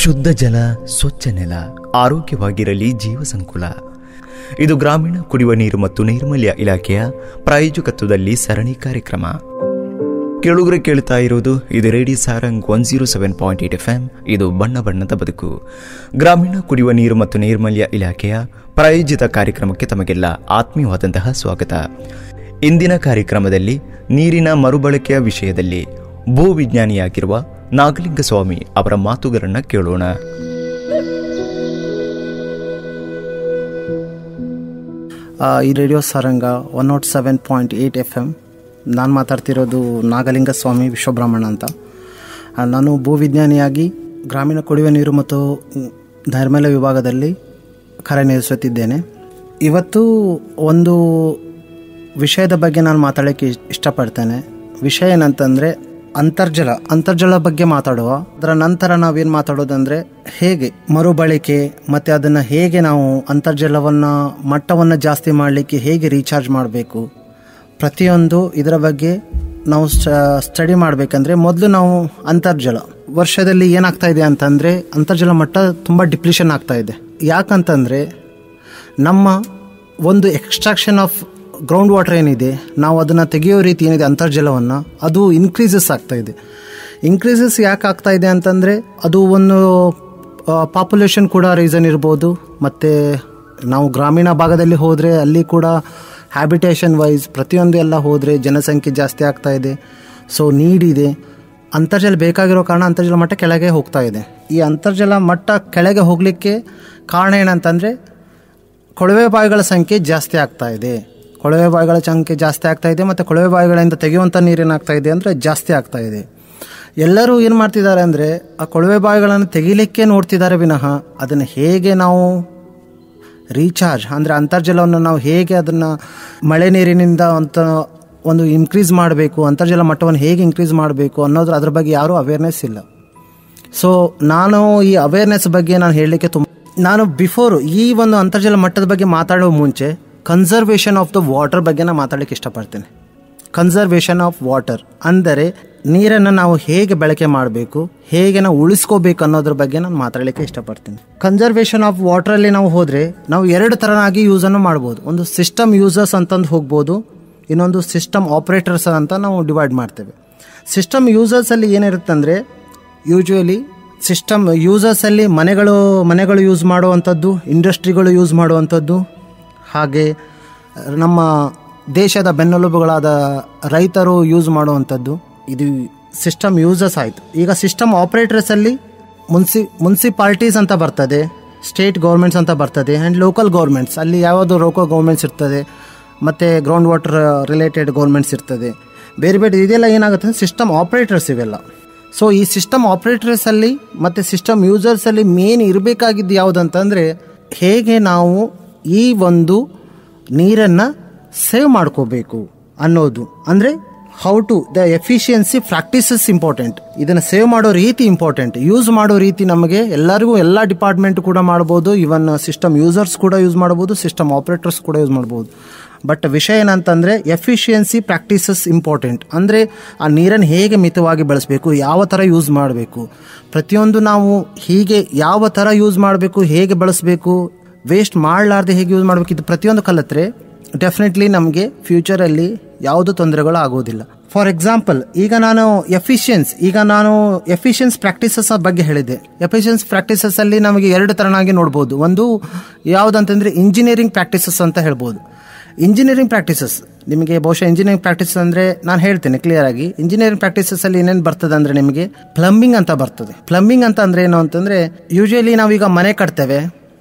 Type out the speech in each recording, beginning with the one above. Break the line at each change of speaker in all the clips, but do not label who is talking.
ಶುದ್ಧ ಜಲ ಸ್ವಚ್ಛ ನೆಲ ಆರೋಗ್ಯವಾಗಿರಲಿ ಜೀವ ಸಂಕುಲ ಇದು ಗ್ರಾಮೀಣ ಕುಡಿಯುವ ನೀರು ಮತ್ತು ನೈರ್ಮಲ್ಯ ಇಲಾಖೆಯ ಪ್ರಾಯೋಜಕತ್ವದಲ್ಲಿ ಸರಣಿ ಕಾರ್ಯಕ್ರಮ ಕೇಳುಗರೆ ಕೇಳ್ತಾ ಇರೋದು ಇದು radio Sarang one zero seven point eight F M ಇದು ಬಣ್ಣ ಬಣ್ಣದ ಬದುಕು ಗ್ರಾಮೀಣ ಕುಡಿಯುವ ನೀರು ಮತ್ತು ನೈರ್ಮಲ್ಯ ಇಲಾಖೆಯ ಪ್ರಾಯೋಜಿತ ಕಾರ್ಯಕ್ರಮಕ್ಕೆ ತಮಗೆಲ್ಲ ಆತ್ಮೀಯವಾದಂತಹ ಸ್ವಾಗತ ಇಂದಿನ ಕಾರ್ಯಕ್ರಮದಲ್ಲಿ ನೀರಿನ ಮರುಬಳಕೆಯ ವಿಷಯದಲ್ಲಿ ಭೂವಿಜ್ಞಾನಿಯಾಗಿರುವ ನಾಗಲಿಂಗ ಸ್ವಾಮಿ ಅವರ ಮಾತುಗಳನ್ನ ಕೇಳೋಣ
ಆ, ಈ radio Saranga one nought seven point eight F M ನಾನು ಮಾತಾಡ್ತಿರೋದು ನಾಗಲಿಂಗ ಸ್ವಾಮಿ ವಿಶ್ವಬ್ರಹ್ಮಣ ಅಂತ ಆ, ನಾನು ಭೂವಿಜ್ಞಾನಿಯಾಗಿ ಗ್ರಾಮೀಣ ಕುಡಿಯುವ ನೀರು ಮತ್ತು ಮ್, ನೈರ್ಮಲ್ಯ ವಿಭಾಗದಲ್ಲಿ ಕಾರ್ಯನಿರ್ವಹಿಸುತ್ತಿದ್ದೇನೆ ಇವತ್ತು ಒಂದು ವಿಷಯದ ಬಗ್ಗೆ ನಾನು ಮಾತಾಡೋಕ್ಕೆ ಇಷ್ಟ- ಇಷ್ಟಪಡ್ತೇನೆ ವಿಷಯ ಏನಂತಂದರೆ ಅಂತರ್ಜಲ ಅಂತರ್ಜಲ ಬಗ್ಗೆ ಮಾತಾಡುವ ಅದರ ನಂತರ ನಾವೇನು ಮಾತಾಡೋದಂದರೆ ಹೇಗೆ ಮರುಬಳಕೆ ಮತ್ತು ಅದನ್ನು ಹೇಗೆ ನಾವು ಅಂತರ್ಜಲವನ್ನು ಮಟ್ಟವನ್ನು ಜಾಸ್ತಿ ಮಾಡಲಿಕ್ಕೆ ಹೇಗೆ ರೀಚಾರ್ಜ್ ಮಾಡಬೇಕು ಪ್ರತಿಯೊಂದು ಇದರ ಬಗ್ಗೆ ನಾವು ಸ್ಟಡಿ ಮಾಡಬೇಕಂದ್ರೆ ಮೊದಲು ನಾವು ಅಂತರ್ಜಲ ವರ್ಷದಲ್ಲಿ ಏನಾಗ್ತಾ ಇದೆ ಅಂತಂದರೆ ಅಂತರ್ಜಲ ಮಟ್ಟ ತುಂಬ ಡಿಪ್ಲಿಷನ್ ಆಗ್ತಾ ಇದೆ ಯಾಕಂತಂದರೆ ನಮ್ಮ ಒಂದು ಎಕ್ಸ್ಟ್ರಾಕ್ಷನ್ ಆಫ್ ಗ್ರೌಂಡ್ ವಾಟರ್ ಏನಿದೆ ನಾವು ಅದನ್ನು ತೆಗೆಯೋ ರೀತಿ ಏನಿದೆ ಅಂತರ್ಜಲವನ್ನು ಅದು ಇನ್ಕ್ರೀಸಸ್ ಆಗ್ತಾ ಇದೆ ಇನ್ಕ್ರೀಸಸ್ ಯಾಕೆ ಆಗ್ತಾ ಇದೆ ಅಂತಂದರೆ ಅದು ಒಂದು ಪಾಪ್ಯುಲೇಷನ್ ಕೂಡ ರೀಸನ್ ಇರ್ಬೋದು ಮತ್ತು ನಾವು ಗ್ರಾಮೀಣ ಭಾಗದಲ್ಲಿ ಹೋದರೆ ಅಲ್ಲಿ ಕೂಡ ಹ್ಯಾಬಿಟೇಷನ್ ವೈಸ್ ಪ್ರತಿಯೊಂದು ಎಲ್ಲ ಹೋದರೆ ಜನಸಂಖ್ಯೆ ಜಾಸ್ತಿ ಆಗ್ತಾ ಇದೆ ಸೊ ನೀಡ್ ಇದೆ ಅಂತರ್ಜಲ ಬೇಕಾಗಿರೋ ಕಾರಣ ಅಂತರ್ಜಲ ಮಟ್ಟ ಕೆಳಗೆ ಹೋಗ್ತಾ ಇದೆ ಈ ಅಂತರ್ಜಲ ಮಟ್ಟ ಕೆಳಗೆ ಹೋಗಲಿಕ್ಕೆ ಕಾರಣ ಏನಂತಂದರೆ ಕೊಳವೆ ಬಾವಿಗಳ ಸಂಖ್ಯೆ ಜಾಸ್ತಿ ಆಗ್ತಾ ಇದೆ ಕೊಳವೆ ಬಾವಿಗಳ ಸಂಖ್ಯೆ ಜಾಸ್ತಿ ಆಗ್ತಾ ಇದೆ ಮತ್ತು ಕೊಳವೆ ಬಾವಿಗಳಿಂದ ತೆಗೆಯುವಂಥ ನೀರೇನಾಗ್ತಾ ಇದೆ ಅಂದರೆ ಜಾಸ್ತಿ ಆಗ್ತಾ ಇದೆ ಎಲ್ಲರೂ ಏನು ಮಾಡ್ತಿದ್ದಾರೆ ಅಂದರೆ ಆ ಕೊಳವೆ ಬಾವಿಗಳನ್ನು ತೆಗಿಲಿಕ್ಕೆ ನೋಡ್ತಿದ್ದಾರೆ ವಿನಃ ಅದನ್ನು ಹೇಗೆ ನಾವು ರೀಚಾರ್ಜ್ ಅಂದರೆ ಅಂತರ್ಜಲವನ್ನು ನಾವು ಹೇಗೆ ಅದನ್ನು ಮಳೆ ನೀರಿನಿಂದ ಅಂತ ಒಂದು ಇನ್ಕ್ರೀಸ್ ಮಾಡಬೇಕು ಅಂತರ್ಜಲ ಮಟ್ಟವನ್ನು ಹೇಗೆ ಇನ್ಕ್ರೀಸ್ ಮಾಡಬೇಕು ಅನ್ನೋದ್ರ ಅದ್ರ ಬಗ್ಗೆ ಯಾರೂ ಅವೇರ್ನೆಸ್ ಇಲ್ಲ ಸೊ ನಾನು ಈ ಅವೇರ್ನೆಸ್ ಬಗ್ಗೆ ನಾನು ಹೇಳಲಿಕ್ಕೆ ತುಂಬ ನಾನು ಬಿಫೋರ್ ಈ ಒಂದು ಅಂತರ್ಜಲ ಮಟ್ಟದ ಬಗ್ಗೆ ಮಾತಾಡೋ ಮುಂಚೆ ಕನ್ಸರ್ವೇಷನ್ ಆಫ್ ದ ವಾಟರ್ ಬಗ್ಗೆ ನಾನು ಮಾತಾಡಲಿಕ್ಕೆ ಇಷ್ಟಪಡ್ತೇನೆ ಕನ್ಸರ್ವೇಷನ್ ಆಫ್ ವಾಟರ್ ಅಂದರೆ ನೀರನ್ನು ನಾವು ಹೇಗೆ ಬಳಕೆ ಮಾಡಬೇಕು ಹೇಗೆ ನಾವು ಉಳಿಸ್ಕೋಬೇಕು ಅನ್ನೋದ್ರ ಬಗ್ಗೆ ನಾನು ಮಾತಾಡಲಿಕ್ಕೆ ಇಷ್ಟಪಡ್ತೀನಿ ಕನ್ಸರ್ವೇಷನ್ ಆಫ್ ವಾಟರಲ್ಲಿ ನಾವು ಹೋದರೆ ನಾವು ಎರಡು ಥರನಾಗಿ ಯೂಸನ್ನು ಮಾಡ್ಬೋದು ಒಂದು ಸಿಸ್ಟಮ್ ಯೂಸರ್ಸ್ ಅಂತಂದು ಹೋಗ್ಬೋದು ಇನ್ನೊಂದು ಸಿಸ್ಟಮ್ ಆಪ್ರೇಟರ್ಸ್ ಅಂತ ನಾವು ಡಿವೈಡ್ ಮಾಡ್ತೇವೆ ಸಿಸ್ಟಮ್ ಯೂಸರ್ಸಲ್ಲಿ ಏನಿರುತ್ತೆ ಅಂದರೆ ಯೂಶ್ವಲಿ ಸಿಸ್ಟಮ್ ಯೂಸರ್ಸಲ್ಲಿ ಮನೆಗಳು ಮನೆಗಳು ಯೂಸ್ ಮಾಡುವಂಥದ್ದು ಇಂಡಸ್ಟ್ರಿಗಳು ಯೂಸ್ ಮಾಡುವಂಥದ್ದು ಹಾಗೆ ನಮ್ಮ ದೇಶದ ಬೆನ್ನೆಲುಬುಗಳಾದ ರೈತರು ಯೂಸ್ ಮಾಡುವಂಥದ್ದು ಇದು ಸಿಸ್ಟಮ್ ಯೂಸರ್ಸ್ ಆಯಿತು ಈಗ ಸಿಸ್ಟಮ್ ಆಪ್ರೇಟರ್ಸಲ್ಲಿ ಮುನ್ಸಿ ಮುನ್ಸಿಪಾಲ್ಟೀಸ್ ಅಂತ ಬರ್ತದೆ ಸ್ಟೇಟ್ ಗೌರ್ಮೆಂಟ್ಸ್ ಅಂತ ಬರ್ತದೆ ಆ್ಯಂಡ್ ಲೋಕಲ್ ಗೌರ್ಮೆಂಟ್ಸ್ ಅಲ್ಲಿ ಯಾವುದು ಲೋಕಲ್ ಗೌರ್ಮೆಂಟ್ಸ್ ಇರ್ತದೆ ಮತ್ತು ಗ್ರೌಂಡ್ ವಾಟರ್ ರಿಲೇಟೆಡ್ ಗೌರ್ಮೆಂಟ್ಸ್ ಇರ್ತದೆ ಬೇರೆ ಬೇರೆ ಇದೆಲ್ಲ ಏನಾಗುತ್ತೆ ಸಿಸ್ಟಮ್ ಆಪ್ರೇಟರ್ಸ್ ಇವೆಲ್ಲ ಸೊ ಈ ಸಿಸ್ಟಮ್ ಆಪ್ರೇಟರ್ಸಲ್ಲಿ ಮತ್ತು ಸಿಸ್ಟಮ್ ಯೂಸರ್ಸಲ್ಲಿ ಮೇನ್ ಇರಬೇಕಾಗಿದ್ದು ಯಾವುದಂತಂದರೆ ಹೇಗೆ ನಾವು ಈ ಒಂದು ನೀರನ್ನು ಸೇವ್ ಮಾಡ್ಕೋಬೇಕು ಅನ್ನೋದು ಅಂದರೆ how to the efficiency practices important ಇದನ್ನು ಸೇವ್ ಮಾಡೋ ರೀತಿ ಇಂಪಾರ್ಟೆಂಟ್ ಯೂಸ್ ಮಾಡೋ ರೀತಿ ನಮಗೆ ಎಲ್ಲರಿಗೂ ಎಲ್ಲ ಡಿಪಾರ್ಟ್ಮೆಂಟ್ ಕೂಡ ಮಾಡ್ಬೋದು ಇವನ್ ಸಿಸ್ಟಮ್ ಯೂಸರ್ಸ್ ಕೂಡ ಯೂಸ್ ಮಾಡ್ಬೋದು ಸಿಸ್ಟಮ್ ಆಪ್ರೇಟರ್ಸ್ ಕೂಡ ಯೂಸ್ ಮಾಡ್ಬೋದು ಬಟ್ ವಿಷಯ ಏನಂತಂದರೆ ಎಫಿಷಿಯನ್ಸಿ ಪ್ರಾಕ್ಟೀಸಸ್ ಇಂಪಾರ್ಟೆಂಟ್ ಅಂದರೆ ಆ ನೀರನ್ನು ಹೇಗೆ ಮಿತವಾಗಿ ಬಳಸಬೇಕು ಯಾವ ಥರ ಯೂಸ್ ಮಾಡಬೇಕು ಪ್ರತಿಯೊಂದು ನಾವು ಹೀಗೆ ಯಾವ ಥರ ಯೂಸ್ ಮಾಡಬೇಕು ಹೇಗೆ ಬಳಸಬೇಕು ವೇಸ್ಟ್ ಮಾಡಲಾರ್ದೆ ಹೇಗೆ ಯೂಸ್ ಮಾಡಬೇಕು ಇದು ಪ್ರತಿಯೊಂದು ಕಲಿತ್ರೆ ಡೆಫಿನೆಟ್ಲಿ ನಮಗೆ ಫ್ಯೂಚರಲ್ಲಿ ಯಾವುದೂ ತೊಂದರೆಗಳು ಆಗೋದಿಲ್ಲ ಫಾರ್ ಎಕ್ಸಾಂಪಲ್ ಈಗ ನಾನು ಎಫಿಷಿಯನ್ಸ್ ಈಗ ನಾನು ಎಫಿಷಿಯನ್ಸ್ ಪ್ರಾಕ್ಟೀಸಸ್ ಬಗ್ಗೆ ಹೇಳಿದೆ ಎಫಿಷಿಯನ್ಸ್ ಪ್ರಾಕ್ಟೀಸಸ್ ಅಲ್ಲಿ ನಮಗೆ ಎರಡು ತರನಾಗಿ ನೋಡ್ಬೋದು ಒಂದು ಯಾವುದಂತಂದ್ರೆ ಇಂಜಿನಿಯರಿಂಗ್ ಪ್ರಾಕ್ಟೀಸಸ್ ಅಂತ ಹೇಳ್ಬೋದು ಇಂಜಿನಿಯರಿಂಗ್ ಪ್ರಾಕ್ಟೀಸಸ್ ನಿಮಗೆ ಬಹುಶಃ ಇಂಜಿನಿಯರಿಂಗ್ ಪ್ರಾಕ್ಟೀಸ್ ಅಂದರೆ ನಾನು ಹೇಳ್ತೇನೆ ಕ್ಲಿಯರ್ ಆಗಿ ಇಂಜಿನಿಯರಿಂಗ್ ಪ್ರಾಕ್ಟೀಸಸ್ ಅಲ್ಲಿ ಏನೇನು ಬರ್ತದೆ ಅಂದರೆ ನಿಮಗೆ ಪ್ಲಂಬಿಂಗ್ ಅಂತ ಬರ್ತದೆ ಪ್ಲಂಬಿಂಗ್ ಅಂತ ಅಂದ್ರೆ ಏನು ಅಂತಂದರೆ ಯೂಶಲಿ ನಾವೀಗ ಮನೆ ಕಟ್ತೇವೆ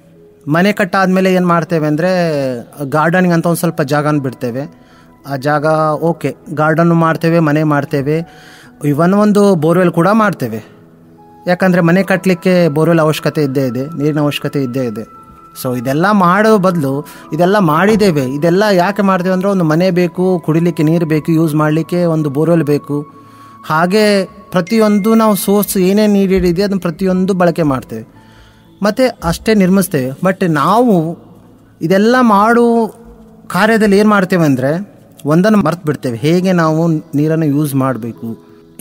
ಮನೆ ಕಟ್ಟಾದ್ಮೇಲೆ ಏನು ಮಾಡ್ತೇವೆ ಅಂದರೆ ಗಾರ್ಡನಿಂಗ್ ಅಂತ ಒಂದು ಸ್ವಲ್ಪ ಜಾಗನ ಬಿಡ್ತೇವೆ ಆ ಜಾಗ ಓಕೆ ಗಾರ್ಡನ್ನು ಮಾಡ್ತೇವೆ ಮನೆ ಮಾಡ್ತೇವೆ ಇವನ್ ಒಂದು ಬೋರ್ವೆಲ್ ಕೂಡ ಮಾಡ್ತೇವೆ ಯಾಕಂದರೆ ಮನೆ ಕಟ್ಟಲಿಕ್ಕೆ ಬೋರ್ವೆಲ್ ಅವಶ್ಯಕತೆ ಇದ್ದೇ ಇದೆ ನೀರಿನ ಅವಶ್ಯಕತೆ ಇದ್ದೇ ಇದೆ ಸೊ ಇದೆಲ್ಲ ಮಾಡೋ ಬದಲು ಇದೆಲ್ಲ ಮಾಡಿದ್ದೇವೆ ಇದೆಲ್ಲ ಯಾಕೆ ಮಾಡ್ತೇವೆ ಅಂದರೆ ಒಂದು ಮನೆ ಬೇಕು ಕುಡಿಲಿಕ್ಕೆ ನೀರು ಬೇಕು ಯೂಸ್ ಮಾಡಲಿಕ್ಕೆ ಒಂದು ಬೋರ್ವೆಲ್ ಬೇಕು ಹಾಗೆ ಪ್ರತಿಯೊಂದು ನಾವು ಸೋರ್ಸ್ ಏನೇನು ನೀಡೆಡ್ ಇದೆ ಅದನ್ನು ಪ್ರತಿಯೊಂದು ಬಳಕೆ ಮಾಡ್ತೇವೆ ಮತ್ತು ಅಷ್ಟೇ ನಿರ್ಮಿಸ್ತೇವೆ ಬಟ್ ನಾವು ಇದೆಲ್ಲ ಮಾಡೋ ಕಾರ್ಯದಲ್ಲಿ ಏನು ಮಾಡ್ತೇವೆ ಅಂದರೆ ಒಂದನ್ನು ಮರ್ತು ಬಿಡ್ತೇವೆ ಹೇಗೆ ನಾವು ನೀರನ್ನು ಯೂಸ್ ಮಾಡಬೇಕು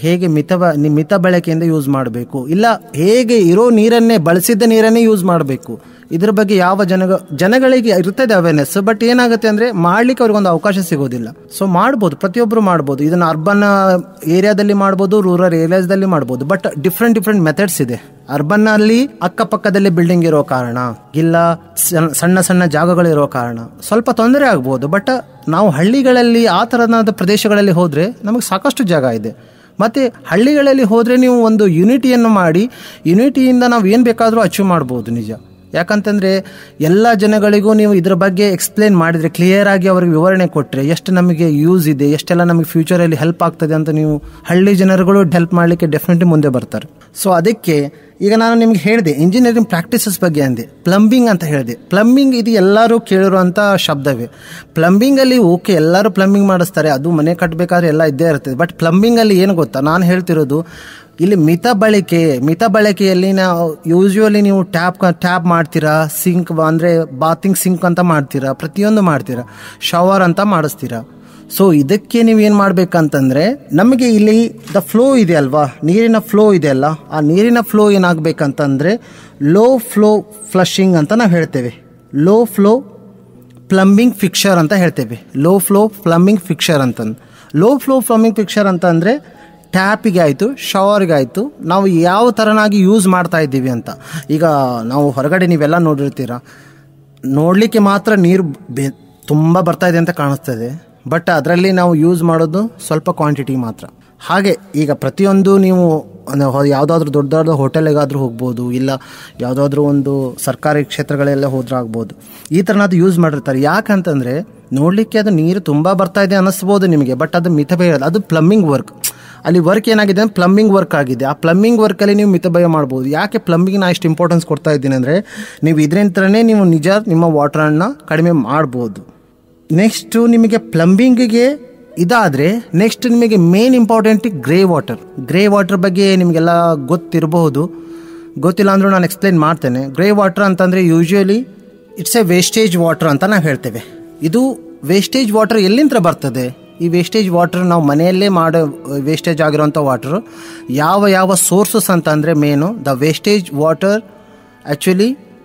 ಹೇಗೆ ಮಿತ ಬ- ನಿ- ಮಿತ ಬಳಕೆಯಿಂದ ಯೂಸ್ ಮಾಡಬೇಕು ಇಲ್ಲ ಹೇಗೆ ಇರೋ ನೀರನ್ನೇ ಬಳಸಿದ್ದ ನೀರನ್ನೇ ಯೂಸ್ ಮಾಡಬೇಕು ಇದ್ರ ಬಗ್ಗೆ ಯಾವ ಜನಗ ಜನಗಳಿಗೆ ಇರ್ತದೆ ಅವೇರ್ನೆಸ್ ಬಟ್ ಏನಾಗುತ್ತೆ ಅಂದ್ರೆ ಮಾಡ್ಲಿಕ್ಕೆ ಅವ್ರಿಗೊಂದು ಅವಕಾಶ ಸಿಗೋದಿಲ್ಲ ಸೊ ಮಾಡ್ಬೋದು ಪ್ರತಿಯೊಬ್ಬರು ಮಾಡ್ಬೋದು ಇದನ್ನ ಅರ್ಬನ್ ಏರಿಯಾದಲ್ಲಿ ಮಾಡ್ಬೋದು ರೂರಲ್ ಏರಿಯಾಸ್ದಲ್ಲಿ ಮಾಡ್ಬೋದು ಬಟ್ ಡಿಫ್ರೆಂಟ್ ಡಿಫ್ರೆಂಟ್ ಮೆಥಡ್ಸ್ ಇದೆ ಅರ್ಬನ್ ಅಲ್ಲಿ ಅಕ್ಕಪಕ್ಕದಲ್ಲಿ ಬಿಲ್ಡಿಂಗ್ ಇರೋ ಕಾರಣ ಇಲ್ಲ ಸಣ್ಣ- ಸಣ್ಣ ಸಣ್ಣ ಜಾಗಗಳಿರೋ ಕಾರಣ ಸ್ವಲ್ಪ ತೊಂದರೆ ಆಗ್ಬೋದು ಬಟ್ ನಾವು ಹಳ್ಳಿಗಳಲ್ಲಿ ಆ ಥರನಾದ ಪ್ರದೇಶಗಳಲ್ಲಿ ಹೋದ್ರೆ ನಮಗೆ ಸಾಕಷ್ಟು ಜಾಗ ಇದೆ ಮತ್ತೆ ಹಳ್ಳಿಗಳಲ್ಲಿ ಹೋದ್ರೆ ನೀವು ಒಂದು ಯುನಿಟಿಯನ್ನು ಮಾಡಿ ಯುನಿಟಿಯಿಂದ ನಾವು ಏನು ಬೇಕಾದರೂ ಅಚೀವ್ ಮಾಡ್ಬೋದು ನಿಜ ಯಾಕಂತಂದ್ರೆ ಎಲ್ಲ ಜನಗಳಿಗೂ ನೀವು ಇದ್ರ ಬಗ್ಗೆ ಎಕ್ಸ್ಪ್ಲೇನ್ ಮಾಡಿದ್ರೆ ಕ್ಲಿಯರ್ ಆಗಿ ಅವ್ರಿಗೆ ವಿವರಣೆ ಕೊಟ್ಟರೆ ಎಷ್ಟು ನಮಗೆ ಯೂಸ್ ಇದೆ ಎಷ್ಟೆಲ್ಲ ನಮಗೆ ಫ್ಯೂಚರಲ್ಲಿ ಹೆಲ್ಪ್ ಆಗ್ತದೆ ಅಂತ ನೀವು ಹಳ್ಳಿ ಜನರುಗಳು ಹೆಲ್ಪ್ ಮಾಡಲಿಕ್ಕೆ ಡೆಫಿನೆಟ್ಲಿ ಮುಂದೆ ಬರ್ತಾರೆ ಸೊ ಅದಕ್ಕೆ ಈಗ ನಾನು ನಿಮ್ಗೆ ಹೇಳಿದೆ ಇಂಜಿನಿಯರಿಂಗ್ ಪ್ರಾಕ್ಟೀಸಸ್ ಬಗ್ಗೆ ಅಂದೆ ಪ್ಲಂಬಿಂಗ್ ಅಂತ ಹೇಳಿದೆ ಪ್ಲಂಬಿಂಗ್ ಇದು ಎಲ್ಲರೂ ಕೇಳಿರುವಂಥ ಶಬ್ದವೇ ಪ್ಲಂಬಿಂಗಲ್ಲಿ ಓಕೆ ಎಲ್ಲರೂ ಪ್ಲಂಬಿಂಗ್ ಮಾಡಿಸ್ತಾರೆ ಅದು ಮನೆ ಕಟ್ಟಬೇಕಾದ್ರೆ ಎಲ್ಲ ಇದ್ದೇ ಇರ್ತದೆ ಬಟ್ ಪ್ಲಂಬಿಂಗಲ್ಲಿ ಏನು ಗೊತ್ತಾ ನಾನು ಹೇಳ್ತಿರೋದು ಇಲ್ಲಿ ಮಿತ ಬಳಕೆ ಮಿತ ಬಳಕೆಯಲ್ಲಿ ನಾವು ಯೂಶುವಲಿ ನೀವು ಟ್ಯಾಪ್ ಟ್ಯಾಪ್ ಮಾಡ್ತೀರಾ ಸಿಂಕ್ ಅಂದರೆ ಬಾತಿಂಗ್ ಸಿಂಕ್ ಅಂತ ಮಾಡ್ತೀರಾ ಪ್ರತಿಯೊಂದು ಮಾಡ್ತೀರಾ ಶವರ್ ಅಂತ ಮಾಡಿಸ್ತೀರಾ ಸೊ ಇದಕ್ಕೆ ನೀವು ಏನು ಮಾಡ್ಬೇಕಂತಂದ್ರೆ ನಮಗೆ ಇಲ್ಲಿ ದ ಫ್ಲೋ ಇದೆ ಅಲ್ವಾ ನೀರಿನ ಫ್ಲೋ ಇದೆ ಅಲ್ಲ ಆ ನೀರಿನ ಫ್ಲೋ ಏನಾಗಬೇಕಂತಂದ್ರೆ ಲೋ ಫ್ಲೋ ಫ್ಲಶಿಂಗ್ ಅಂತ ನಾವು ಹೇಳ್ತೇವೆ ಲೋ ಫ್ಲೋ ಪ್ಲಂಬಿಂಗ್ ಫಿಕ್ಷರ್ ಅಂತ ಹೇಳ್ತೇವೆ ಲೋ ಫ್ಲೋ ಪ್ಲಂಬಿಂಗ್ ಫಿಕ್ಷರ್ ಅಂತಂದು ಲೋ ಫ್ಲೋ ಪ್ಲಂಬಿಂಗ್ ಫಿಕ್ಷರ್ ಅಂತ ಅಂದರೆ ಟ್ಯಾಪಿಗೆ ಆಯಿತು ಶವರ್ಗೆ ಆಯಿತು ನಾವು ಯಾವ ಥರನಾಗಿ ಯೂಸ್ ಮಾಡ್ತಾ ಇದ್ದೀವಿ ಅಂತ ಈಗ ನಾವು ಹೊರಗಡೆ ನೀವೆಲ್ಲ ನೋಡಿರ್ತೀರ ನೋಡಲಿಕ್ಕೆ ಮಾತ್ರ ನೀರು ಬೆ ತುಂಬ ಬರ್ತಾ ಇದೆ ಅಂತ ಕಾಣಿಸ್ತದೆ ಬಟ್ ಅದರಲ್ಲಿ ನಾವು ಯೂಸ್ ಮಾಡೋದು ಸ್ವಲ್ಪ ಕ್ವಾಂಟಿಟಿ ಮಾತ್ರ ಹಾಗೆ ಈಗ ಪ್ರತಿಯೊಂದು ನೀವು ಯಾವುದಾದ್ರೂ ದೊಡ್ಡ ದೊಡ್ಡ ಹೋಟೆಲಿಗಾದರೂ ಹೋಗ್ಬೋದು ಇಲ್ಲ ಯಾವುದಾದ್ರೂ ಒಂದು ಸರ್ಕಾರಿ ಕ್ಷೇತ್ರಗಳೆಲ್ಲ ಹೋದ್ರೂ ಆಗ್ಬೋದು ಈ ಥರನಾದ್ರು ಯೂಸ್ ಮಾಡಿರ್ತಾರೆ ಯಾಕಂತಂದರೆ ನೋಡಲಿಕ್ಕೆ ಅದು ನೀರು ತುಂಬ ಬರ್ತಾ ಇದೆ ಅನ್ನಿಸ್ಬೋದು ನಿಮಗೆ ಬಟ್ ಅದು ಮಿತಭಯ ಇರೋದು ಅದು ಪ್ಲಂಬಿಂಗ್ ವರ್ಕ್ ಅಲ್ಲಿ ವರ್ಕ್ ಏನಾಗಿದೆ ಅಂದ್ರೆ ಪ್ಲಂಬಿಂಗ್ ವರ್ಕ್ ಆಗಿದೆ ಆ ಪ್ಲಂಬಿಂಗ್ ವರ್ಕಲ್ಲಿ ನೀವು ಮಿತಭಯ ಮಾಡ್ಬೋದು ಯಾಕೆ ಪ್ಲಂಬಿಂಗ್ ನಾ ಇಷ್ಟು ಇಂಪಾರ್ಟೆನ್ಸ್ ಕೊಡ್ತಾ ಇದ್ದೀನಿ ಅಂದರೆ ನೀವು ಇದರಿಂದನೇ ನೀವು ನಿಜ ನಿಮ್ಮ ವಾಟ್ರನ್ನ ಕಡಿಮೆ ಮಾಡ್ಬೋದು ನೆಕ್ಸ್ಟು ನಿಮಗೆ ಪ್ಲಂಬಿಂಗಿಗೆ ಇದಾದರೆ ನೆಕ್ಸ್ಟ್ ನಿಮಗೆ main important grey water grey water ಬಗ್ಗೆ ನಿಮಗೆಲ್ಲ ಗೊತ್ತಿರಬಹುದು ಗೊತ್ತಿಲ್ಲ ಅಂದರೂ ನಾನು ಎಕ್ಸ್ಪ್ಲೈನ್ ಮಾಡ್ತೇನೆ ಗ್ರೇ ವಾಟರ್ ಅಂತಂದರೆ usually it's a wastage water ಅಂತ ನಾವು ಹೇಳ್ತೇವೆ ಇದು ವೇಸ್ಟೇಜ್ ವಾಟರ್ ಎಲ್ಲಿಂದ ಬರ್ತದೆ ಈ ವೇಸ್ಟೇಜ್ ವಾಟರ್ ನಾವು ಮನೆಯಲ್ಲೇ ಮಾಡೋ ವೇಸ್ಟೇಜ್ ಆಗಿರೋಂಥ ವಾಟರ್ ಯಾವ ಯಾವ ಸೋರ್ಸಸ್ ಅಂತ ಅಂದರೆ main the wastage water actually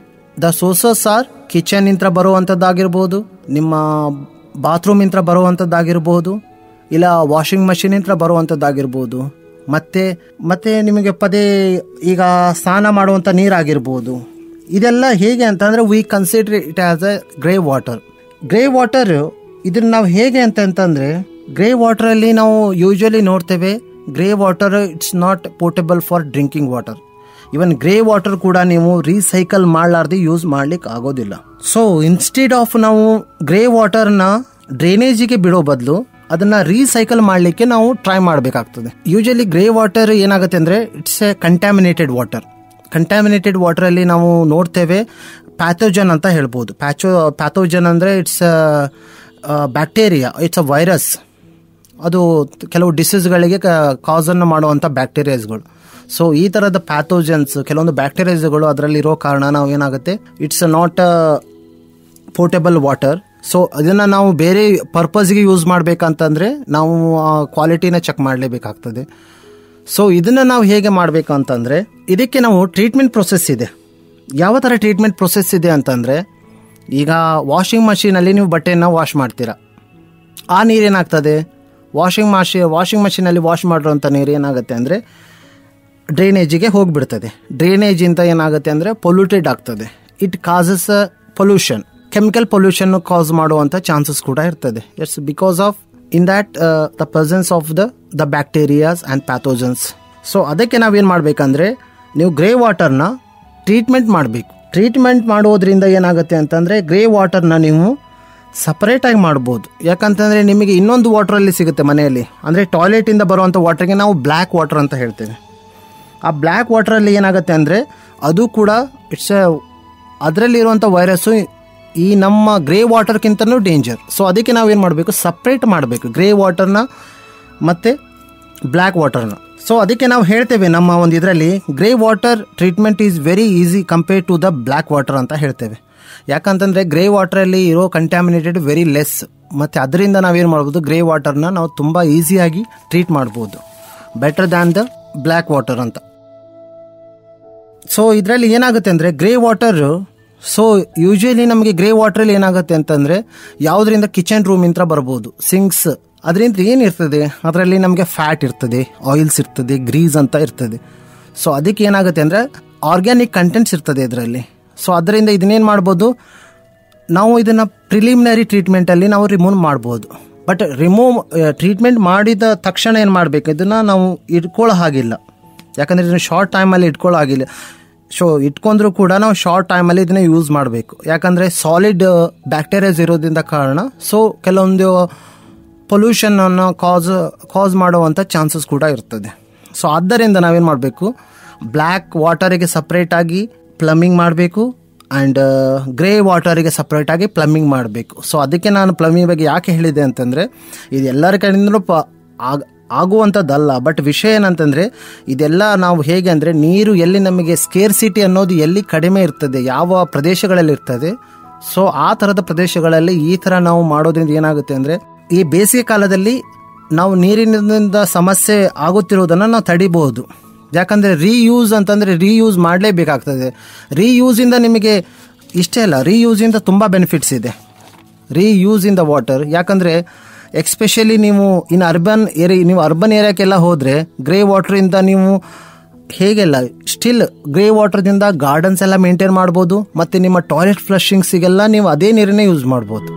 the sources are ಕಿಚನ್ನಿಂದ ಬರುವಂಥದ್ದಾಗಿರ್ಬೋದು ನಿಮ್ಮ ಬಾತ್ರೂಮಿಂದ ಬರುವಂಥದ್ದಾಗಿರ್ಬೋದು ಇಲ್ಲ ವಾಷಿಂಗ್ ಮಷೀನಿಂದ ಬರುವಂಥದ್ದಾಗಿರ್ಬೋದು ಮತ್ತೆ ಮತ್ತೆ ನಿಮಗೆ ಪದೇ ಈಗ ಸ್ನಾನ ಮಾಡುವಂಥ ನೀರಾಗಿರ್ಬೋದು ಇದೆಲ್ಲ ಹೇಗೆ ಅಂತಂದರೆ we consider it as a grey water grey water ಇದನ್ನ ನಾವು ಹೇಗೆ ಅಂತ ಅಂತಂದರೆ ಗ್ರೇ ವಾಟರಲ್ಲಿ ನಾವು ಯೂಶಲಿ ನೋಡ್ತೇವೆ grey water it's not portable for drinking water even grey water ಕೂಡ ನೀವು ರೀಸೈಕಲ್ ಮಾಡಲಾರ್ದೆ ಯೂಸ್ ಮಾಡ್ಲಿಕ್ಕೆ ಆಗೋದಿಲ್ಲ ಸೊ ಇನ್ಸ್ಟೆಡ್ ಆಫ್ ನಾವು ಗ್ರೇ ವಾಟರ್ನ ಡ್ರೈನೇಜಿಗೆ ಬಿಡೋ ಬದಲು ಅದನ್ನ ರೀಸೈಕಲ್ ಮಾಡಲಿಕ್ಕೆ ನಾವು ಟ್ರೈ ಮಾಡಬೇಕಾಗ್ತದೆ ಯೂಶಲಿ ಗ್ರೇ ವಾಟರ್ ಏನಾಗುತ್ತೆ ಅಂದರೆ it's a contaminated water contaminated ವಾಟರಲ್ಲಿ ನಾವು ನೋಡ್ತೇವೆ ಪ್ಯಾಥೋಜನ್ ಅಂತ ಹೇಳ್ಬೋದು ಪ್ಯಾಚೋ ಪ್ಯಾಥೋಜನ್ ಅಂದರೆ it's bacteria it's uh virus ಅದು ಕೆಲವು ಡಿಸೀಸ್ಗಳಿಗೆ ಕಾಸನ್ನು ಮಾಡುವಂಥ ಬ್ಯಾಕ್ಟೀರಿಯಾಸ್ಗಳು ಸೊ ಈ ಥರದ ಪ್ಯಾಥೋಜನ್ಸ್ ಕೆಲವೊಂದು ಬ್ಯಾಕ್ಟೀರಿಯಾಸ್ಗಳು ಅದರಲ್ಲಿ ಇರೋ ಕಾರಣ ನಾವು ಏನಾಗುತ್ತೆ it's not portable water so ಅದನ್ನು ನಾವು ಬೇರೆ ಪರ್ಪಸ್ಗೆ ಯೂಸ್ ಮಾಡಬೇಕಂತಂದರೆ ನಾವು ಆ ಕ್ವಾಲಿಟಿನ ಚೆಕ್ ಮಾಡಲೇಬೇಕಾಗ್ತದೆ ಸೊ ಇದನ್ನು ನಾವು ಹೇಗೆ ಮಾಡಬೇಕು ಅಂತಂದರೆ ಇದಕ್ಕೆ ನಾವು ಟ್ರೀಟ್ಮೆಂಟ್ ಪ್ರೊಸೆಸ್ ಇದೆ ಯಾವ ಥರ ಟ್ರೀಟ್ಮೆಂಟ್ ಪ್ರೊಸೆಸ್ ಇದೆ ಅಂತಂದರೆ ಈಗ ವಾಷಿಂಗ್ ಮಷೀನಲ್ಲಿ ನೀವು ಬಟ್ಟೆಯನ್ನು ವಾಶ್ ಮಾಡ್ತೀರಾ ಆ ನೀರೇನಾಗ್ತದೆ ವಾಷಿಂಗ್ ಮಷಿ ವಾಷಿಂಗ್ ಮಷೀನಲ್ಲಿ ವಾಶ್ ಮಾಡಿರೋಂಥ ನೀರು ಏನಾಗುತ್ತೆ ಅಂದರೆ ಡ್ರೈನೇಜಿಗೆ ಹೋಗಿಬಿಡ್ತದೆ ಡ್ರೈನೇಜಿಂದ ಏನಾಗುತ್ತೆ ಅಂದರೆ ಪೊಲ್ಯೂಟೆಡ್ ಆಗ್ತದೆ it causes pollution chemical pollution cause ಮಾಡುವಂಥ ಚಾನ್ಸಸ್ ಕೂಡ ಇರ್ತದೆ it's because of in that the presence of the the bacterias and pathogens so ಅದಕ್ಕೆ ನಾವೇನು ಮಾಡಬೇಕಂದ್ರೆ ನೀವು ಗ್ರೇ ವಾಟರ್ನ ಟ್ರೀಟ್ಮೆಂಟ್ ಮಾಡಬೇಕು ಟ್ರೀಟ್ಮೆಂಟ್ ಮಾಡೋದ್ರಿಂದ ಏನಾಗುತ್ತೆ ಅಂತಂದರೆ ಗ್ರೇ ವಾಟರ್ನ ನೀವು ಸಪರೇಟಾಗಿ ಮಾಡ್ಬೋದು ಯಾಕಂತಂದರೆ ನಿಮಗೆ ಇನ್ನೊಂದು ವಾಟ್ರಲ್ಲಿ ಸಿಗುತ್ತೆ ಮನೆಯಲ್ಲಿ ಅಂದರೆ ಟಾಯ್ಲೆಟಿಂದ ಬರುವಂಥ ವಾಟ್ರಿಗೆ ನಾವು ಬ್ಲ್ಯಾಕ್ ವಾಟರ್ ಅಂತ ಹೇಳ್ತೇವೆ ಆ ಬ್ಲ್ಯಾಕ್ ವಾಟ್ರಲ್ಲಿ ಏನಾಗುತ್ತೆ ಅಂದರೆ ಅದು ಕೂಡ ಇಟ್ಸ್ ಎ ಅದರಲ್ಲಿರುವಂಥ ವೈರಸ್ಸು ಈ ನಮ್ಮ ಗ್ರೇ ವಾಟರ್ಗಿಂತನೂ ಡೇಂಜರ್ ಸೊ ಅದಕ್ಕೆ ನಾವೇನು ಮಾಡಬೇಕು ಸಪ್ರೇಟ್ ಮಾಡಬೇಕು ಗ್ರೇ ವಾಟರ್ನ ಮತ್ತು ಬ್ಲ್ಯಾಕ್ ವಾಟರ್ನ ಸೊ ಅದಕ್ಕೆ ನಾವು ಹೇಳ್ತೇವೆ ನಮ್ಮ ಒಂದು ಇದರಲ್ಲಿ grey water treatment is very easy compare to the black water ಅಂತ ಹೇಳ್ತೇವೆ ಯಾಕಂತಂದರೆ ಗ್ರೇ ವಾಟರಲ್ಲಿ ಇರೋ ಕಂಟ್ಯಾಮಿನೇಟೆಡ್ ವೆರಿ ಲೆಸ್ ಮತ್ತು ಅದರಿಂದ ನಾವೇನು ಮಾಡ್ಬೋದು ಗ್ರೇ ವಾಟರ್ನ ನಾವು ತುಂಬ ಈಸಿಯಾಗಿ ಟ್ರೀಟ್ ಮಾಡ್ಬೋದು better than the black water ಅಂತ ಸೊ ಇದರಲ್ಲಿ ಏನಾಗುತ್ತೆ ಅಂದರೆ ಗ್ರೇ ವಾಟರ್ ಸೊ ಯೂಶಲಿ ನಮಗೆ ಗ್ರೇ ವಾಟ್ರಲ್ಲಿ ಏನಾಗುತ್ತೆ ಅಂತಂದರೆ ಯಾವುದರಿಂದ ಕಿಚನ್ ರೂಮಿಂದ ಬರ್ಬೋದು ಸಿಂಕ್ಸ್ ಅದರಿಂದ ಏನಿರ್ತದೆ ಅದರಲ್ಲಿ ನಮಗೆ ಫ್ಯಾಟ್ ಇರ್ತದೆ ಆಯಿಲ್ಸ್ ಇರ್ತದೆ ಗ್ರೀಸ್ ಅಂತ ಇರ್ತದೆ ಸೊ ಅದಕ್ಕೆ ಏನಾಗುತ್ತೆ ಅಂದರೆ ಆರ್ಗ್ಯಾನಿಕ್ ಕಂಟೆಂಟ್ಸ್ ಇರ್ತದೆ ಇದರಲ್ಲಿ ಸೊ ಅದರಿಂದ ಇದನ್ನೇನು ಮಾಡ್ಬೋದು ನಾವು ಇದನ್ನು ಪ್ರಿಲಿಮಿನರಿ ಟ್ರೀಟ್ಮೆಂಟಲ್ಲಿ ನಾವು ರಿಮೂವ್ ಮಾಡ್ಬೋದು ಬಟ್ ರಿಮೂವ್ ಟ್ರೀಟ್ಮೆಂಟ್ ಮಾಡಿದ ತಕ್ಷಣ ಏನು ಮಾಡಬೇಕು ಇದನ್ನು ನಾವು ಇಟ್ಕೊಳ್ಳೋ ಹಾಗಿಲ್ಲ ಯಾಕಂದರೆ ಇದನ್ನು ಶಾರ್ಟ್ ಟೈಮಲ್ಲಿ ಇಟ್ಕೊಳ್ಳೋ ಆಗಿಲ್ಲ ಸೊ ಇಟ್ಕೊಂಡ್ರೂ ಕೂಡ ನಾವು ಶಾರ್ಟ್ ಟೈಮಲ್ಲಿ ಇದನ್ನ ಯೂಸ್ ಮಾಡಬೇಕು ಯಾಕಂದರೆ ಸಾಲಿಡ್ ಬ್ಯಾಕ್ಟೀರಿಯಾಸ್ ಇರೋದ್ರಿಂದ ಕಾರಣ ಸೊ ಕೆಲವೊಂದು ಪೊಲ್ಯೂಷನನ್ನು ಕಾಸ್ ಕಾಸ್ ಮಾಡುವಂಥ ಚಾನ್ಸಸ್ ಕೂಡ ಇರ್ತದೆ ಸೊ ಆದ್ದರಿಂದ ನಾವೇನು ಮಾಡಬೇಕು ಬ್ಲ್ಯಾಕ್ ವಾಟರಿಗೆ ಸಪ್ರೇಟಾಗಿ ಪ್ಲಮ್ಮಿಂಗ್ ಮಾಡಬೇಕು ಆ್ಯಂಡ್ ಗ್ರೇ ವಾಟರಿಗೆ ಸಪ್ರೇಟಾಗಿ ಪ್ಲಮ್ಮಿಂಗ್ ಮಾಡಬೇಕು ಸೊ ಅದಕ್ಕೆ ನಾನು ಪ್ಲಮ್ಮಿಂಗ್ ಬಗ್ಗೆ ಯಾಕೆ ಹೇಳಿದೆ ಅಂತಂದರೆ ಇದು ಎಲ್ಲರ ಕಡೆಯಿಂದಲೂ ಪ ಆಗ ಆಗುವಂಥದ್ದಲ್ಲ ಬಟ್ ವಿಷಯ ಏನಂತಂದರೆ ಇದೆಲ್ಲ ನಾವು ಹೇಗೆ ಅಂದರೆ ನೀರು ಎಲ್ಲಿ ನಮಗೆ ಸ್ಕೇರ್ ಸಿಟಿ ಅನ್ನೋದು ಎಲ್ಲಿ ಕಡಿಮೆ ಇರ್ತದೆ ಯಾವ ಪ್ರದೇಶಗಳಲ್ಲಿ ಇರ್ತದೆ ಸೊ ಆ ಥರದ ಪ್ರದೇಶಗಳಲ್ಲಿ ಈ ಥರ ನಾವು ಮಾಡೋದ್ರಿಂದ ಏನಾಗುತ್ತೆ ಅಂದರೆ ಈ ಬೇಸಿಗೆ ಕಾಲದಲ್ಲಿ ನಾವು ನೀರಿನಿಂದ ಸಮಸ್ಯೆ ಆಗುತ್ತಿರುವುದನ್ನು ನಾವು ತಡಿಬಹುದು ಯಾಕಂದರೆ ರೀಯೂಸ್ ಅಂತಂದರೆ ರೀಯೂಸ್ ಮಾಡಲೇಬೇಕಾಗ್ತದೆ ರೀಯೂಸಿಂದ ನಿಮಗೆ ಇಷ್ಟೇ ಅಲ್ಲ ರೀಯೂಸಿಂದ ತುಂಬ ಬೆನಿಫಿಟ್ಸ್ ಇದೆ ರೀಯೂಸ್ ಇನ್ ದ ವಾಟರ್ ಯಾಕಂದರೆ ಎಕ್ಸ್ಪೆಷಲಿ ನೀವು ಇನ್ ಅರ್ಬನ್ ಏರಿಯಾ ನೀವು ಅರ್ಬನ್ ಏರಿಯಾಕ್ಕೆಲ್ಲ ಹೋದರೆ ಗ್ರೇ ವಾಟ್ರಿಂದ ನೀವು ಹೇಗೆಲ್ಲ ಸ್ಟಿಲ್ ಗ್ರೇ ವಾಟರ್ದಿಂದ ಗಾರ್ಡನ್ಸ್ ಎಲ್ಲ ಮೇಂಟೈನ್ ಮಾಡ್ಬೋದು ಮತ್ತು ನಿಮ್ಮ ಟಾಯ್ಲೆಟ್ ಫ್ಲಶಿಂಗ್ಸಿಗೆಲ್ಲ ನೀವು ಅದೇ ನೀರನ್ನೇ ಯೂಸ್ ಮಾಡ್ಬೋದು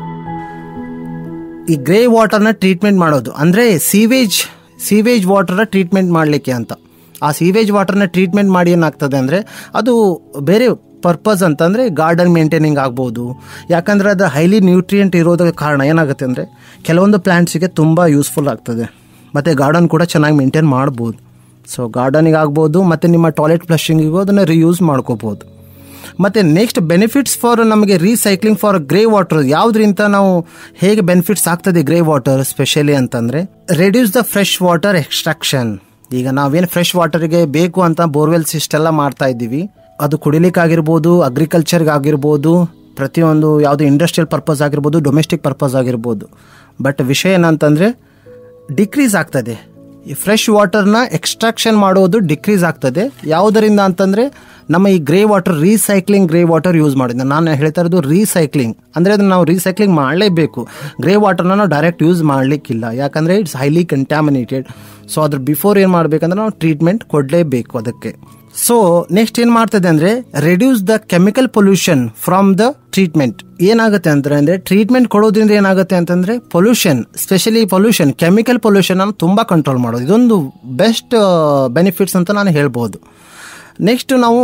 ಈ ಗ್ರೇ ವಾಟರ್ನ ಟ್ರೀಟ್ಮೆಂಟ್ ಮಾಡೋದು ಅಂದರೆ ಸೀವೇಜ್ ಸೀವೇಜ್ ವಾಟರ್ನ ಟ್ರೀಟ್ಮೆಂಟ್ ಮಾಡಲಿಕ್ಕೆ ಅಂತ ಆ ಸೀವೇಜ್ ವಾಟರ್ನ ಟ್ರೀಟ್ಮೆಂಟ್ ಮಾಡಿ ಏನಾಗ್ತದೆ ಅಂದರೆ ಅದು ಬೇರೆ ಪರ್ಪಸ್ ಅಂತಂದರೆ ಗಾರ್ಡನ್ ಮೇಂಟೈನಿಂಗ್ ಆಗ್ಬೋದು ಯಾಕಂದರೆ ಅದು ಹೈಲಿ ನ್ಯೂಟ್ರಿಯೆಂಟ್ ಇರೋದಕ್ಕೆ ಕಾರಣ ಏನಾಗುತ್ತೆ ಅಂದರೆ ಕೆಲವೊಂದು ಪ್ಲ್ಯಾಂಟ್ಸಿಗೆ ತುಂಬ ಯೂಸ್ಫುಲ್ ಆಗ್ತದೆ ಮತ್ತು ಗಾರ್ಡನ್ ಕೂಡ ಚೆನ್ನಾಗಿ ಮೇಂಟೈನ್ ಮಾಡ್ಬೋದು ಸೊ ಗಾರ್ಡನಿಗೆ ಆಗ್ಬೋದು ಮತ್ತು ನಿಮ್ಮ ಟಾಯ್ಲೆಟ್ ಫ್ಲಶಿಂಗಿಗೂ ಅದನ್ನು ರಿಯೂಸ್ ಮಾಡ್ಕೋಬೋದು ಮತ್ತು ನೆಕ್ಸ್ಟ್ ಬೆನಿಫಿಟ್ಸ್ ಫಾರ್ ನಮಗೆ ರೀಸೈಕ್ಲಿಂಗ್ ಫಾರ್ ಗ್ರೇ ವಾಟರ್ ಯಾವುದರಿಂದ ನಾವು ಹೇಗೆ ಬೆನಿಫಿಟ್ಸ್ ಆಗ್ತದೆ ಗ್ರೇ ವಾಟರ್ ಸ್ಪೆಷಲಿ ಅಂತಂದರೆ reduce the fresh water extraction ಈಗ ನಾವೇನು ಫ್ರೆಶ್ ವಾಟರ್ಗೆ ಬೇಕು ಅಂತ ಬೋರ್ವೆಲ್ಸ್ ಇಷ್ಟೆಲ್ಲ ಮಾಡ್ತಾ ಇದ್ದೀವಿ ಅದು ಕುಡಿಲಿಕ್ಕಾಗಿರ್ಬೋದು ಅಗ್ರಿಕಲ್ಚರ್ಗೆ ಆಗಿರ್ಬೋದು ಪ್ರತಿಯೊಂದು ಯಾವುದೇ ಇಂಡಸ್ಟ್ರಿಯಲ್ ಪರ್ಪಸ್ ಆಗಿರ್ಬೋದು ಡೊಮೆಸ್ಟಿಕ್ ಪರ್ಪಸ್ ಆಗಿರ್ಬೋದು ಬಟ್ ವಿಷಯ ಏನಂತಂದರೆ ಡಿಕ್ರೀಸ್ ಆಗ್ತದೆ ಈ ಫ್ರೆಶ್ ವಾಟರ್ನ ಎಕ್ಸ್ಟ್ರಾಕ್ಷನ್ ಮಾಡೋದು ಡಿಕ್ರೀಸ್ ಆಗ್ತದೆ ಯಾವುದರಿಂದ ಅಂತಂದರೆ ನಮ್ಮ ಈ grey water recycling grey water use ಮಾಡಿದ್ದೆ ನಾನು ಹೇಳ್ತಾ ಇರೋದು ರೀಸೈಕ್ಲಿಂಗ್ ಅಂದರೆ ಅದನ್ನು ನಾವು ರೀಸೈಕ್ಲಿಂಗ್ ಮಾಡಲೇಬೇಕು ಗ್ರೇ ವಾಟರ್ನ ನಾವು ಡೈರೆಕ್ಟ್ ಯೂಸ್ ಮಾಡಲಿಕ್ಕಿಲ್ಲ ಯಾಕಂದರೆ ಇಟ್ಸ್ ಹೈಲಿ ಕಂಟ್ಯಾಮಿನೇಟೆಡ್ ಸೊ ಅದ್ರ ಬಿಫೋರ್ ಏನು ಮಾಡಬೇಕಂದ್ರೆ ನಾವು ಟ್ರೀಟ್ಮೆಂಟ್ ಕೊಡಲೇಬೇಕು ಅದಕ್ಕೆ ಸೊ ನೆಕ್ಸ್ಟ್ ಏನು ಮಾಡ್ತದೆ ಅಂದರೆ reduce the chemical pollution from the treatment ಏನಾಗುತ್ತೆ ಅಂದ್ರೆ ಅಂದರೆ ಟ್ರೀಟ್ಮೆಂಟ್ ಕೊಡೋದ್ರಿಂದ ಏನಾಗುತ್ತೆ ಅಂತಂದರೆ pollution specially pollution chemical pollution ಅನ್ನು ತುಂಬ ಕಂಟ್ರೋಲ್ ಮಾಡೋದು ಇದೊಂದು ಬೆಸ್ಟ್ ಬೆನಿಫಿಟ್ಸ್ ಅಂತ ನಾನು ಹೇಳ್ಬೋದು ನೆಕ್ಸ್ಟ್ ನಾವು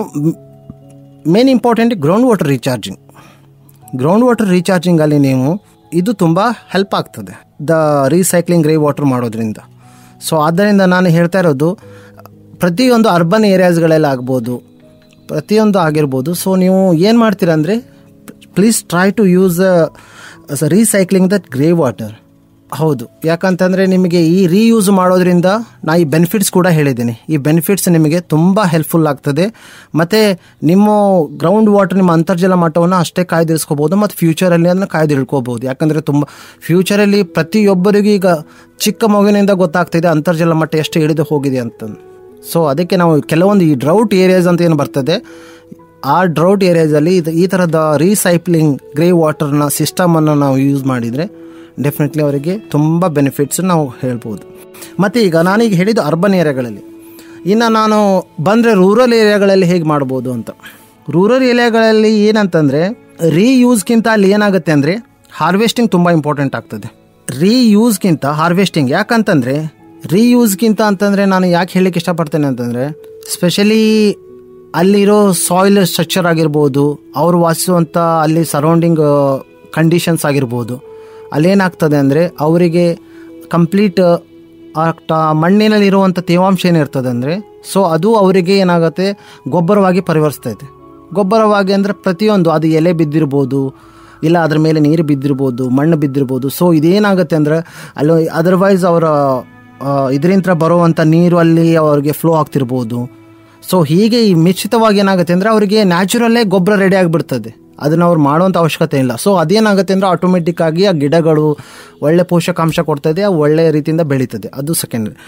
main important ground water recharging ground water ರೀಚಾರ್ಜಿಂಗಲ್ಲಿ ನೀವು ಇದು ತುಂಬ ಹೆಲ್ಪ್ ಆಗ್ತದೆ ದ ರೀಸೈಕ್ಲಿಂಗ್ ಗ್ರೇ ವಾಟರ್ ಮಾಡೋದ್ರಿಂದ ಸೊ ಆದ್ದರಿಂದ ನಾನು ಹೇಳ್ತಾ ಇರೋದು ಪ್ರತಿಯೊಂದು ಅರ್ಬನ್ ಏರಿಯಾಸ್ಗಳೆಲ್ಲ ಆಗ್ಬೋದು ಪ್ರತಿಯೊಂದು ಆಗಿರ್ಬೋದು ಸೊ ನೀವು ಏನು ಮಾಡ್ತೀರಾ ಅಂದರೆ please try to use recycling that grey water ಹೌದು ಯಾಕಂತಂದರೆ ನಿಮಗೆ ಈ ರೀಯೂಸ್ ಮಾಡೋದ್ರಿಂದ ನಾ ಈ ಬೆನಿಫಿಟ್ಸ್ ಕೂಡ ಹೇಳಿದ್ದೀನಿ ಈ ಬೆನಿಫಿಟ್ಸ್ ನಿಮಗೆ ತುಂಬ ಹೆಲ್ಪ್ಫುಲ್ ಆಗ್ತದೆ ಮತ್ತು ನಿಮ್ಮ ಗ್ರೌಂಡ್ ವಾಟರ್ ನಿಮ್ಮ ಅಂತರ್ಜಲ ಮಟ್ಟವನ್ನು ಅಷ್ಟೇ ಕಾಯ್ದಿರಿಸ್ಕೋಬೋದು ಮತ್ತು ಫ್ಯೂಚರಲ್ಲಿ ಅದನ್ನು ಕಾಯ್ದಿಡ್ಕೋಬೋದು ಯಾಕಂದರೆ ತುಂಬ ಫ್ಯೂಚರಲ್ಲಿ ಪ್ರತಿಯೊಬ್ಬರಿಗೂ ಈಗ ಚಿಕ್ಕ ಮಗುವಿನಿಂದ ಗೊತ್ತಾಗ್ತಿದೆ ಅಂತರ್ಜಲ ಮಟ್ಟ ಎಷ್ಟು ಇಳಿದು ಹೋಗಿದೆ ಅಂತ ಸೊ ಅದಕ್ಕೆ ನಾವು ಕೆಲವೊಂದು ಈ ಡ್ರೌಟ್ ಏರಿಯಾಸ್ ಅಂತ ಏನು ಬರ್ತದೆ ಆ ಡ್ರೌಟ್ ಏರಿಯಾಸಲ್ಲಿ ಇದು ಈ ಥರದ ರೀಸೈಕ್ಲಿಂಗ್ ಗ್ರೇ ವಾಟರ್ನ ಸಿಸ್ಟಮನ್ನು ನಾವು ಯೂಸ್ ಮಾಡಿದರೆ ಡೆಫಿನೆಟ್ಲಿ ಅವರಿಗೆ ತುಂಬ ಬೆನಿಫಿಟ್ಸ್ ನಾವು ಹೇಳ್ಬೋದು ಮತ್ತು ಈಗ ನಾನೀಗ ಹೇಳಿದ್ದು ಅರ್ಬನ್ ಏರಿಯಾಗಳಲ್ಲಿ ಇನ್ನು ನಾನು ಬಂದರೆ ರೂರಲ್ ಏರಿಯಾಗಳಲ್ಲಿ ಹೇಗೆ ಮಾಡ್ಬೋದು ಅಂತ ರೂರಲ್ ಏರಿಯಾಗಳಲ್ಲಿ ಏನಂತಂದರೆ ರೀಯೂಸ್ಗಿಂತ ಅಲ್ಲಿ ಏನಾಗುತ್ತೆ ಅಂದರೆ ಹಾರ್ವೆಸ್ಟಿಂಗ್ ತುಂಬ ಇಂಪಾರ್ಟೆಂಟ್ ಆಗ್ತದೆ ರೀಯೂಸ್ಗಿಂತ ಹಾರ್ವೆಸ್ಟಿಂಗ್ ಯಾಕಂತಂದರೆ ರೀಯೂಸ್ಗಿಂತ ಅಂತಂದರೆ ನಾನು ಯಾಕೆ ಹೇಳಲಿಕ್ಕೆ ಇಷ್ಟಪಡ್ತೇನೆ ಅಂತಂದರೆ ಸ್ಪೆಷಲಿ ಅಲ್ಲಿರೋ ಸಾಯಿಲ್ ಸ್ಟ್ರಕ್ಚರ್ ಆಗಿರ್ಬೋದು ಅವರು ವಾಸಿಸುವಂಥ ಅಲ್ಲಿ ಸರೌಂಡಿಂಗ್ ಕಂಡೀಷನ್ಸ್ ಆಗಿರ್ಬೋದು ಅಲ್ಲೇನಾಗ್ತದೆ ಅಂದರೆ ಅವರಿಗೆ ಕಂಪ್ಲೀಟ್ ಮಣ್ಣಿನಲ್ಲಿರುವಂಥ ತೇವಾಂಶ ಏನಿರ್ತದೆ ಅಂದರೆ ಸೊ ಅದು ಅವರಿಗೆ ಏನಾಗುತ್ತೆ ಗೊಬ್ಬರವಾಗಿ ಪರಿವರ್ತಿಸ್ತೈತೆ ಗೊಬ್ಬರವಾಗಿ ಅಂದರೆ ಪ್ರತಿಯೊಂದು ಅದು ಎಲೆ ಬಿದ್ದಿರ್ಬೋದು ಇಲ್ಲ ಅದ್ರ ಮೇಲೆ ನೀರು ಬಿದ್ದಿರ್ಬೋದು ಮಣ್ಣು ಬಿದ್ದಿರ್ಬೋದು ಸೊ ಇದೇನಾಗುತ್ತೆ ಅಂದರೆ ಅಲ್ಲಿ ಅದರ್ವೈಸ್ ಅವರ ಇದರಿಂದ ಬರುವಂಥ ನೀರು ಅಲ್ಲಿ ಅವ್ರಿಗೆ ಫ್ಲೋ ಆಗ್ತಿರ್ಬೋದು ಸೊ ಹೀಗೆ ಈ ಮಿಶ್ರಿತವಾಗಿ ಏನಾಗುತ್ತೆ ಅಂದರೆ ಅವರಿಗೆ ನ್ಯಾಚುರಲ್ಲೇ ಗೊಬ್ಬರ ರೆಡಿ ಆಗಿಬಿಡ್ತದೆ ಅದನ್ನು ಅವ್ರು ಮಾಡುವಂಥ ಅವಶ್ಯಕತೆ ಇಲ್ಲ ಸೊ ಅದೇನಾಗುತ್ತೆ ಅಂದರೆ ಆಟೋಮೆಟಿಕ್ ಆಗಿ ಆ ಗಿಡಗಳು ಒಳ್ಳೆ ಪೋಷಕಾಂಶ ಕೊಡ್ತದೆ ಒಳ್ಳೆ ರೀತಿಯಿಂದ ಬೆಳೀತದೆ ಅದು ಸೆಕೆಂಡ್ರಿ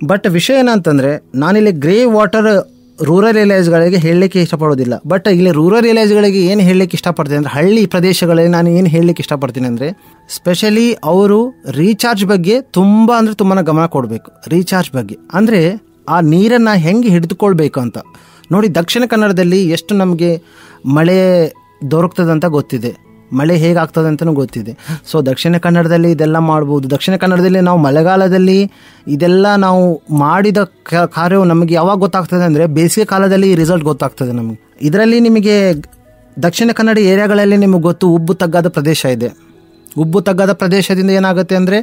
ಬಟ್ ವಿಷಯ ಏನಂತಂದರೆ ನಾನಿಲ್ಲಿ ಗ್ರೇ ವಾಟರ್ ರೂರಲ್ ಏರಿಯಾಸ್ಗಳಿಗೆ ಹೇಳಲಿಕ್ಕೆ ಇಷ್ಟಪಡೋದಿಲ್ಲ ಬಟ್ ಇಲ್ಲಿ ರೂರಲ್ ಏರಿಯಾಸ್ಗಳಿಗೆ ಏನು ಹೇಳಲಿಕ್ಕೆ ಇಷ್ಟಪಡ್ತೀನಿ ಅಂದರೆ ಹಳ್ಳಿ ಪ್ರದೇಶಗಳಲ್ಲಿ ನಾನು ಏನು ಹೇಳಲಿಕ್ಕೆ ಇಷ್ಟಪಡ್ತೀನಿ ಅಂದರೆ ಸ್ಪೆಷಲಿ ಅವರು ರೀಚಾರ್ಜ್ ಬಗ್ಗೆ ತುಂಬ ಅಂದರೆ ತುಂಬಾ ಗಮನ ಕೊಡಬೇಕು ರೀಚಾರ್ಜ್ ಬಗ್ಗೆ ಅಂದರೆ ಆ ನೀರನ್ನು ಹೆಂಗೆ ಹಿಡಿದುಕೊಳ್ಬೇಕು ಅಂತ ನೋಡಿ ದಕ್ಷಿಣ ಕನ್ನಡದಲ್ಲಿ ಎಷ್ಟು ನಮಗೆ ಮಳೆ ದೊರಕ್ತದೆ ಅಂತ ಗೊತ್ತಿದೆ ಮಳೆ ಹೇಗಾಗ್ತದೆ ಅಂತಲೂ ಗೊತ್ತಿದೆ ಸೊ ದಕ್ಷಿಣ ಕನ್ನಡದಲ್ಲಿ ಇದೆಲ್ಲ ಮಾಡ್ಬೋದು ದಕ್ಷಿಣ ಕನ್ನಡದಲ್ಲಿ ನಾವು ಮಳೆಗಾಲದಲ್ಲಿ ಇದೆಲ್ಲ ನಾವು ಮಾಡಿದ ಕ- ಕಾರ್ಯವು ನಮಗೆ ಯಾವಾಗ ಗೊತ್ತಾಗ್ತದೆ ಅಂದರೆ ಬೇಸಿಗೆ ಕಾಲದಲ್ಲಿ ಈ ರಿಸಲ್ಟ್ ಗೊತ್ತಾಗ್ತದೆ ನಮಗೆ ಇದರಲ್ಲಿ ನಿಮಗೆ ದಕ್ಷಿಣ ಕನ್ನಡ ಏರಿಯಾಗಳಲ್ಲಿ ನಿಮಗೆ ಗೊತ್ತು ಉಬ್ಬು ತಗ್ಗಾದ ಪ್ರದೇಶ ಇದೆ ಉಬ್ಬು ತಗ್ಗಾದ ಪ್ರದೇಶದಿಂದ ಏನಾಗುತ್ತೆ ಅಂದರೆ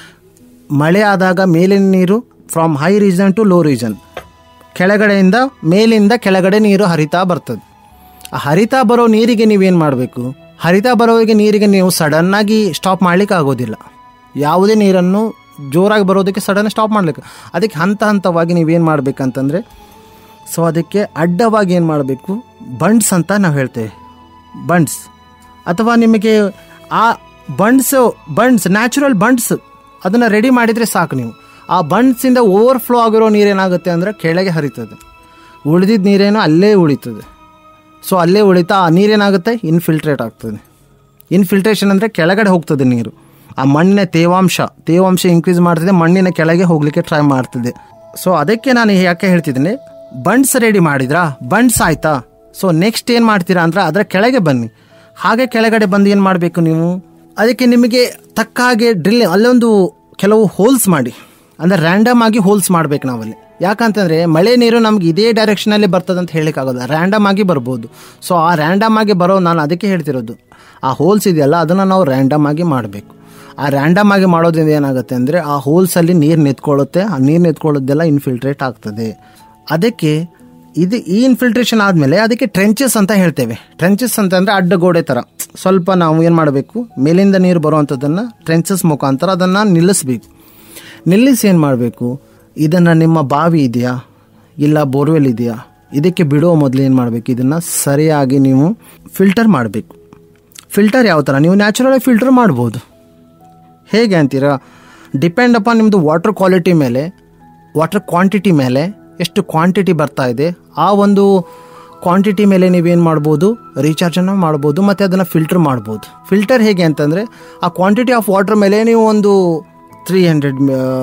ಮಳೆ ಆದಾಗ ಮೇಲಿನ ನೀರು from high region to low region ಕೆಳಗಡೆಯಿಂದ ಮೇಲಿಂದ ಕೆಳಗಡೆ ನೀರು ಹರಿತಾ ಬರ್ತದೆ ಆ ಹರಿತಾ ಬರೋ ನೀರಿಗೆ ನೀವೇನು ಮಾಡಬೇಕು ಹರಿತಾ ಬರೋರಿಗೆ ನೀರಿಗೆ ನೀವು ಸಡನ್ನಾಗಿ ಸ್ಟಾಪ್ ಮಾಡ್ಲಿಕ್ಕೆ ಆಗೋದಿಲ್ಲ ಯಾವುದೇ ನೀರನ್ನು ಜೋರಾಗಿ ಬರೋದಕ್ಕೆ ಸಡನ್ ಸ್ಟಾಪ್ ಮಾಡ್ಲಿಕ್ಕೆ ಅದಕ್ಕೆ ಹಂತ ಹಂತವಾಗಿ ನೀವೇನು ಮಾಡಬೇಕಂತಂದರೆ ಸೊ ಅದಕ್ಕೆ ಅಡ್ಡವಾಗಿ ಏನು ಮಾಡಬೇಕು ಬಂಡ್ಸ್ ಅಂತ ನಾವು ಹೇಳ್ತೇವೆ ಬಂಡ್ಸ್ ಅಥವಾ ನಿಮಗೆ ಆ ಬಂಡ್ಸ್ ಬಂಡ್ಸ್ ನ್ಯಾಚುರಲ್ ಬಂಡ್ಸ್ ಅದನ್ನು ರೆಡಿ ಮಾಡಿದರೆ ಸಾಕು ನೀವು ಆ ಬಂಡ್ಸಿಂದ ಓವರ್ಫ್ಲೋ ಆಗಿರೋ ನೀರೇನಾಗುತ್ತೆ ಅಂದರೆ ಕೆಳಗೆ ಹರಿತದೆ ಉಳಿದಿದ್ದ ನೀರೇನೋ ಅಲ್ಲೇ ಉಳಿತದೆ ಸೊ ಅಲ್ಲೇ ಉಳಿತಾ ಆ ನೀರೇನಾಗುತ್ತೆ ಇನ್ಫಿಲ್ಟ್ರೇಟ್ ಆಗ್ತದೆ ಇನ್ಫಿಲ್ಟ್ರೇಷನ್ ಅಂದರೆ ಕೆಳಗಡೆ ಹೋಗ್ತದೆ ನೀರು ಆ ಮಣ್ಣಿನ ತೇವಾಂಶ ತೇವಾಂಶ ಇನ್ಕ್ರೀಸ್ ಮಾಡ್ತದೆ ಮಣ್ಣಿನ ಕೆಳಗೆ ಹೋಗಲಿಕ್ಕೆ ಟ್ರೈ ಮಾಡ್ತದೆ ಸೊ ಅದಕ್ಕೆ ನಾನು ಯಾಕೆ ಹೇಳ್ತಿದ್ದೀನಿ ಬಂಡ್ಸ್ ರೆಡಿ ಮಾಡಿದ್ರಾ ಬಂಡ್ಸ್ ಆಯ್ತಾ ಸೊ ನೆಕ್ಸ್ಟ್ ಏನು ಮಾಡ್ತೀರಾ ಅಂದ್ರೆ ಅದರ ಕೆಳಗೆ ಬನ್ನಿ ಹಾಗೆ ಕೆಳಗಡೆ ಬಂದು ಏನು ಮಾಡಬೇಕು ನೀವು ಅದಕ್ಕೆ ನಿಮಗೆ ತಕ್ಕ ಹಾಗೆ ಡ್ರಿಲ್ ಅಲ್ಲೊಂದು ಕೆಲವು ಹೋಲ್ಸ್ ಮಾಡಿ ಅಂದರೆ ರ್ಯಾಂಡಮ್ ಆಗಿ ಹೋಲ್ಸ್ ಮಾಡ್ಬೇಕು ನಾವಲ್ಲಿ ಯಾಕಂತಂದರೆ ಮಳೆ ನೀರು ನಮ್ಗೆ ಇದೇ ಡೈರೆಕ್ಷನಲ್ಲಿ ಬರ್ತದೆ ಅಂತ ಹೇಳಲಿಕ್ಕಾಗೋಲ್ಲ ರ್ಯಾಂಡಮ್ ಆಗಿ ಬರ್ಬೋದು ಸೊ ಆ ರ್ಯಾಂಡಮ್ ಆಗಿ ಬರೋ ನಾನು ಅದಕ್ಕೆ ಹೇಳ್ತಿರೋದು ಆ ಹೋಲ್ಸ್ ಇದೆಯಲ್ಲ ಅದನ್ನು ನಾವು ರ್ಯಾಂಡಮ್ ಆಗಿ ಮಾಡಬೇಕು ಆ ರ್ಯಾಂಡಮ್ ಆಗಿ ಮಾಡೋದ್ರಿಂದ ಏನಾಗುತ್ತೆ ಅಂದರೆ ಆ ಹೋಲ್ಸಲ್ಲಿ ನೀರು ನಿಂತ್ಕೊಳ್ಳುತ್ತೆ ಆ ನೀರು ನಿಂತ್ಕೊಳ್ಳೋದೆಲ್ಲ ಇನ್ಫಿಲ್ಟ್ರೇಟ್ ಆಗ್ತದೆ ಅದಕ್ಕೆ ಇದು ಈ ಇನ್ಫಿಲ್ಟ್ರೇಷನ್ ಆದಮೇಲೆ ಅದಕ್ಕೆ ಟ್ರೆಂಚಸ್ ಅಂತ ಹೇಳ್ತೇವೆ ಟ್ರೆಂಚಸ್ ಅಂತ ಅಂದರೆ ಅಡ್ಡಗೋಡೆ ಥರ ಸ್ವಲ್ಪ ನಾವು ಏನು ಮಾಡಬೇಕು ಮೇಲಿಂದ ನೀರು ಬರುವಂಥದ್ದನ್ನು ಟ್ರೆಂಚಸ್ ಮುಖಾಂತರ ಅದನ್ನು ನಿಲ್ಲಿಸ್ಬೇಕು ನಿಲ್ಲಿಸಿ ಏನು ಮಾಡಬೇಕು ಇದನ್ನು ನಿಮ್ಮ ಬಾವಿ ಇದೆಯಾ ಇಲ್ಲ ಬೋರ್ವೆಲ್ ಇದೆಯಾ ಇದಕ್ಕೆ ಬಿಡುವ ಮೊದಲು ಏನು ಮಾಡಬೇಕು ಇದನ್ನು ಸರಿಯಾಗಿ ನೀವು ಫಿಲ್ಟರ್ ಮಾಡಬೇಕು ಫಿಲ್ಟರ್ ಯಾವ ಥರ ನೀವು ನ್ಯಾಚುರಲಾಗಿ ಫಿಲ್ಟರ್ ಮಾಡ್ಬೋದು ಹೇಗೆ ಅಂತೀರಾ ಡಿಪೆಂಡ್ ಅಪಾನ್ ನಿಮ್ಮದು ವಾಟರ್ ಕ್ವಾಲಿಟಿ ಮೇಲೆ ವಾಟರ್ ಕ್ವಾಂಟಿಟಿ ಮೇಲೆ ಎಷ್ಟು ಕ್ವಾಂಟಿಟಿ ಬರ್ತಾ ಇದೆ ಆ ಒಂದು ಕ್ವಾಂಟಿಟಿ ಮೇಲೆ ನೀವೇನು ಮಾಡ್ಬೋದು ರೀಚಾರ್ಜನ್ನು ಮಾಡ್ಬೋದು ಮತ್ತು ಅದನ್ನು ಫಿಲ್ಟರ್ ಮಾಡ್ಬೋದು ಫಿಲ್ಟರ್ ಹೇಗೆ ಅಂತಂದರೆ ಆ ಕ್ವಾಂಟಿಟಿ ಆಫ್ ವಾಟರ್ ಮೇಲೆ ನೀವು ಒಂದು ತ್ರೀ ಹಂಡ್ರೆಡ್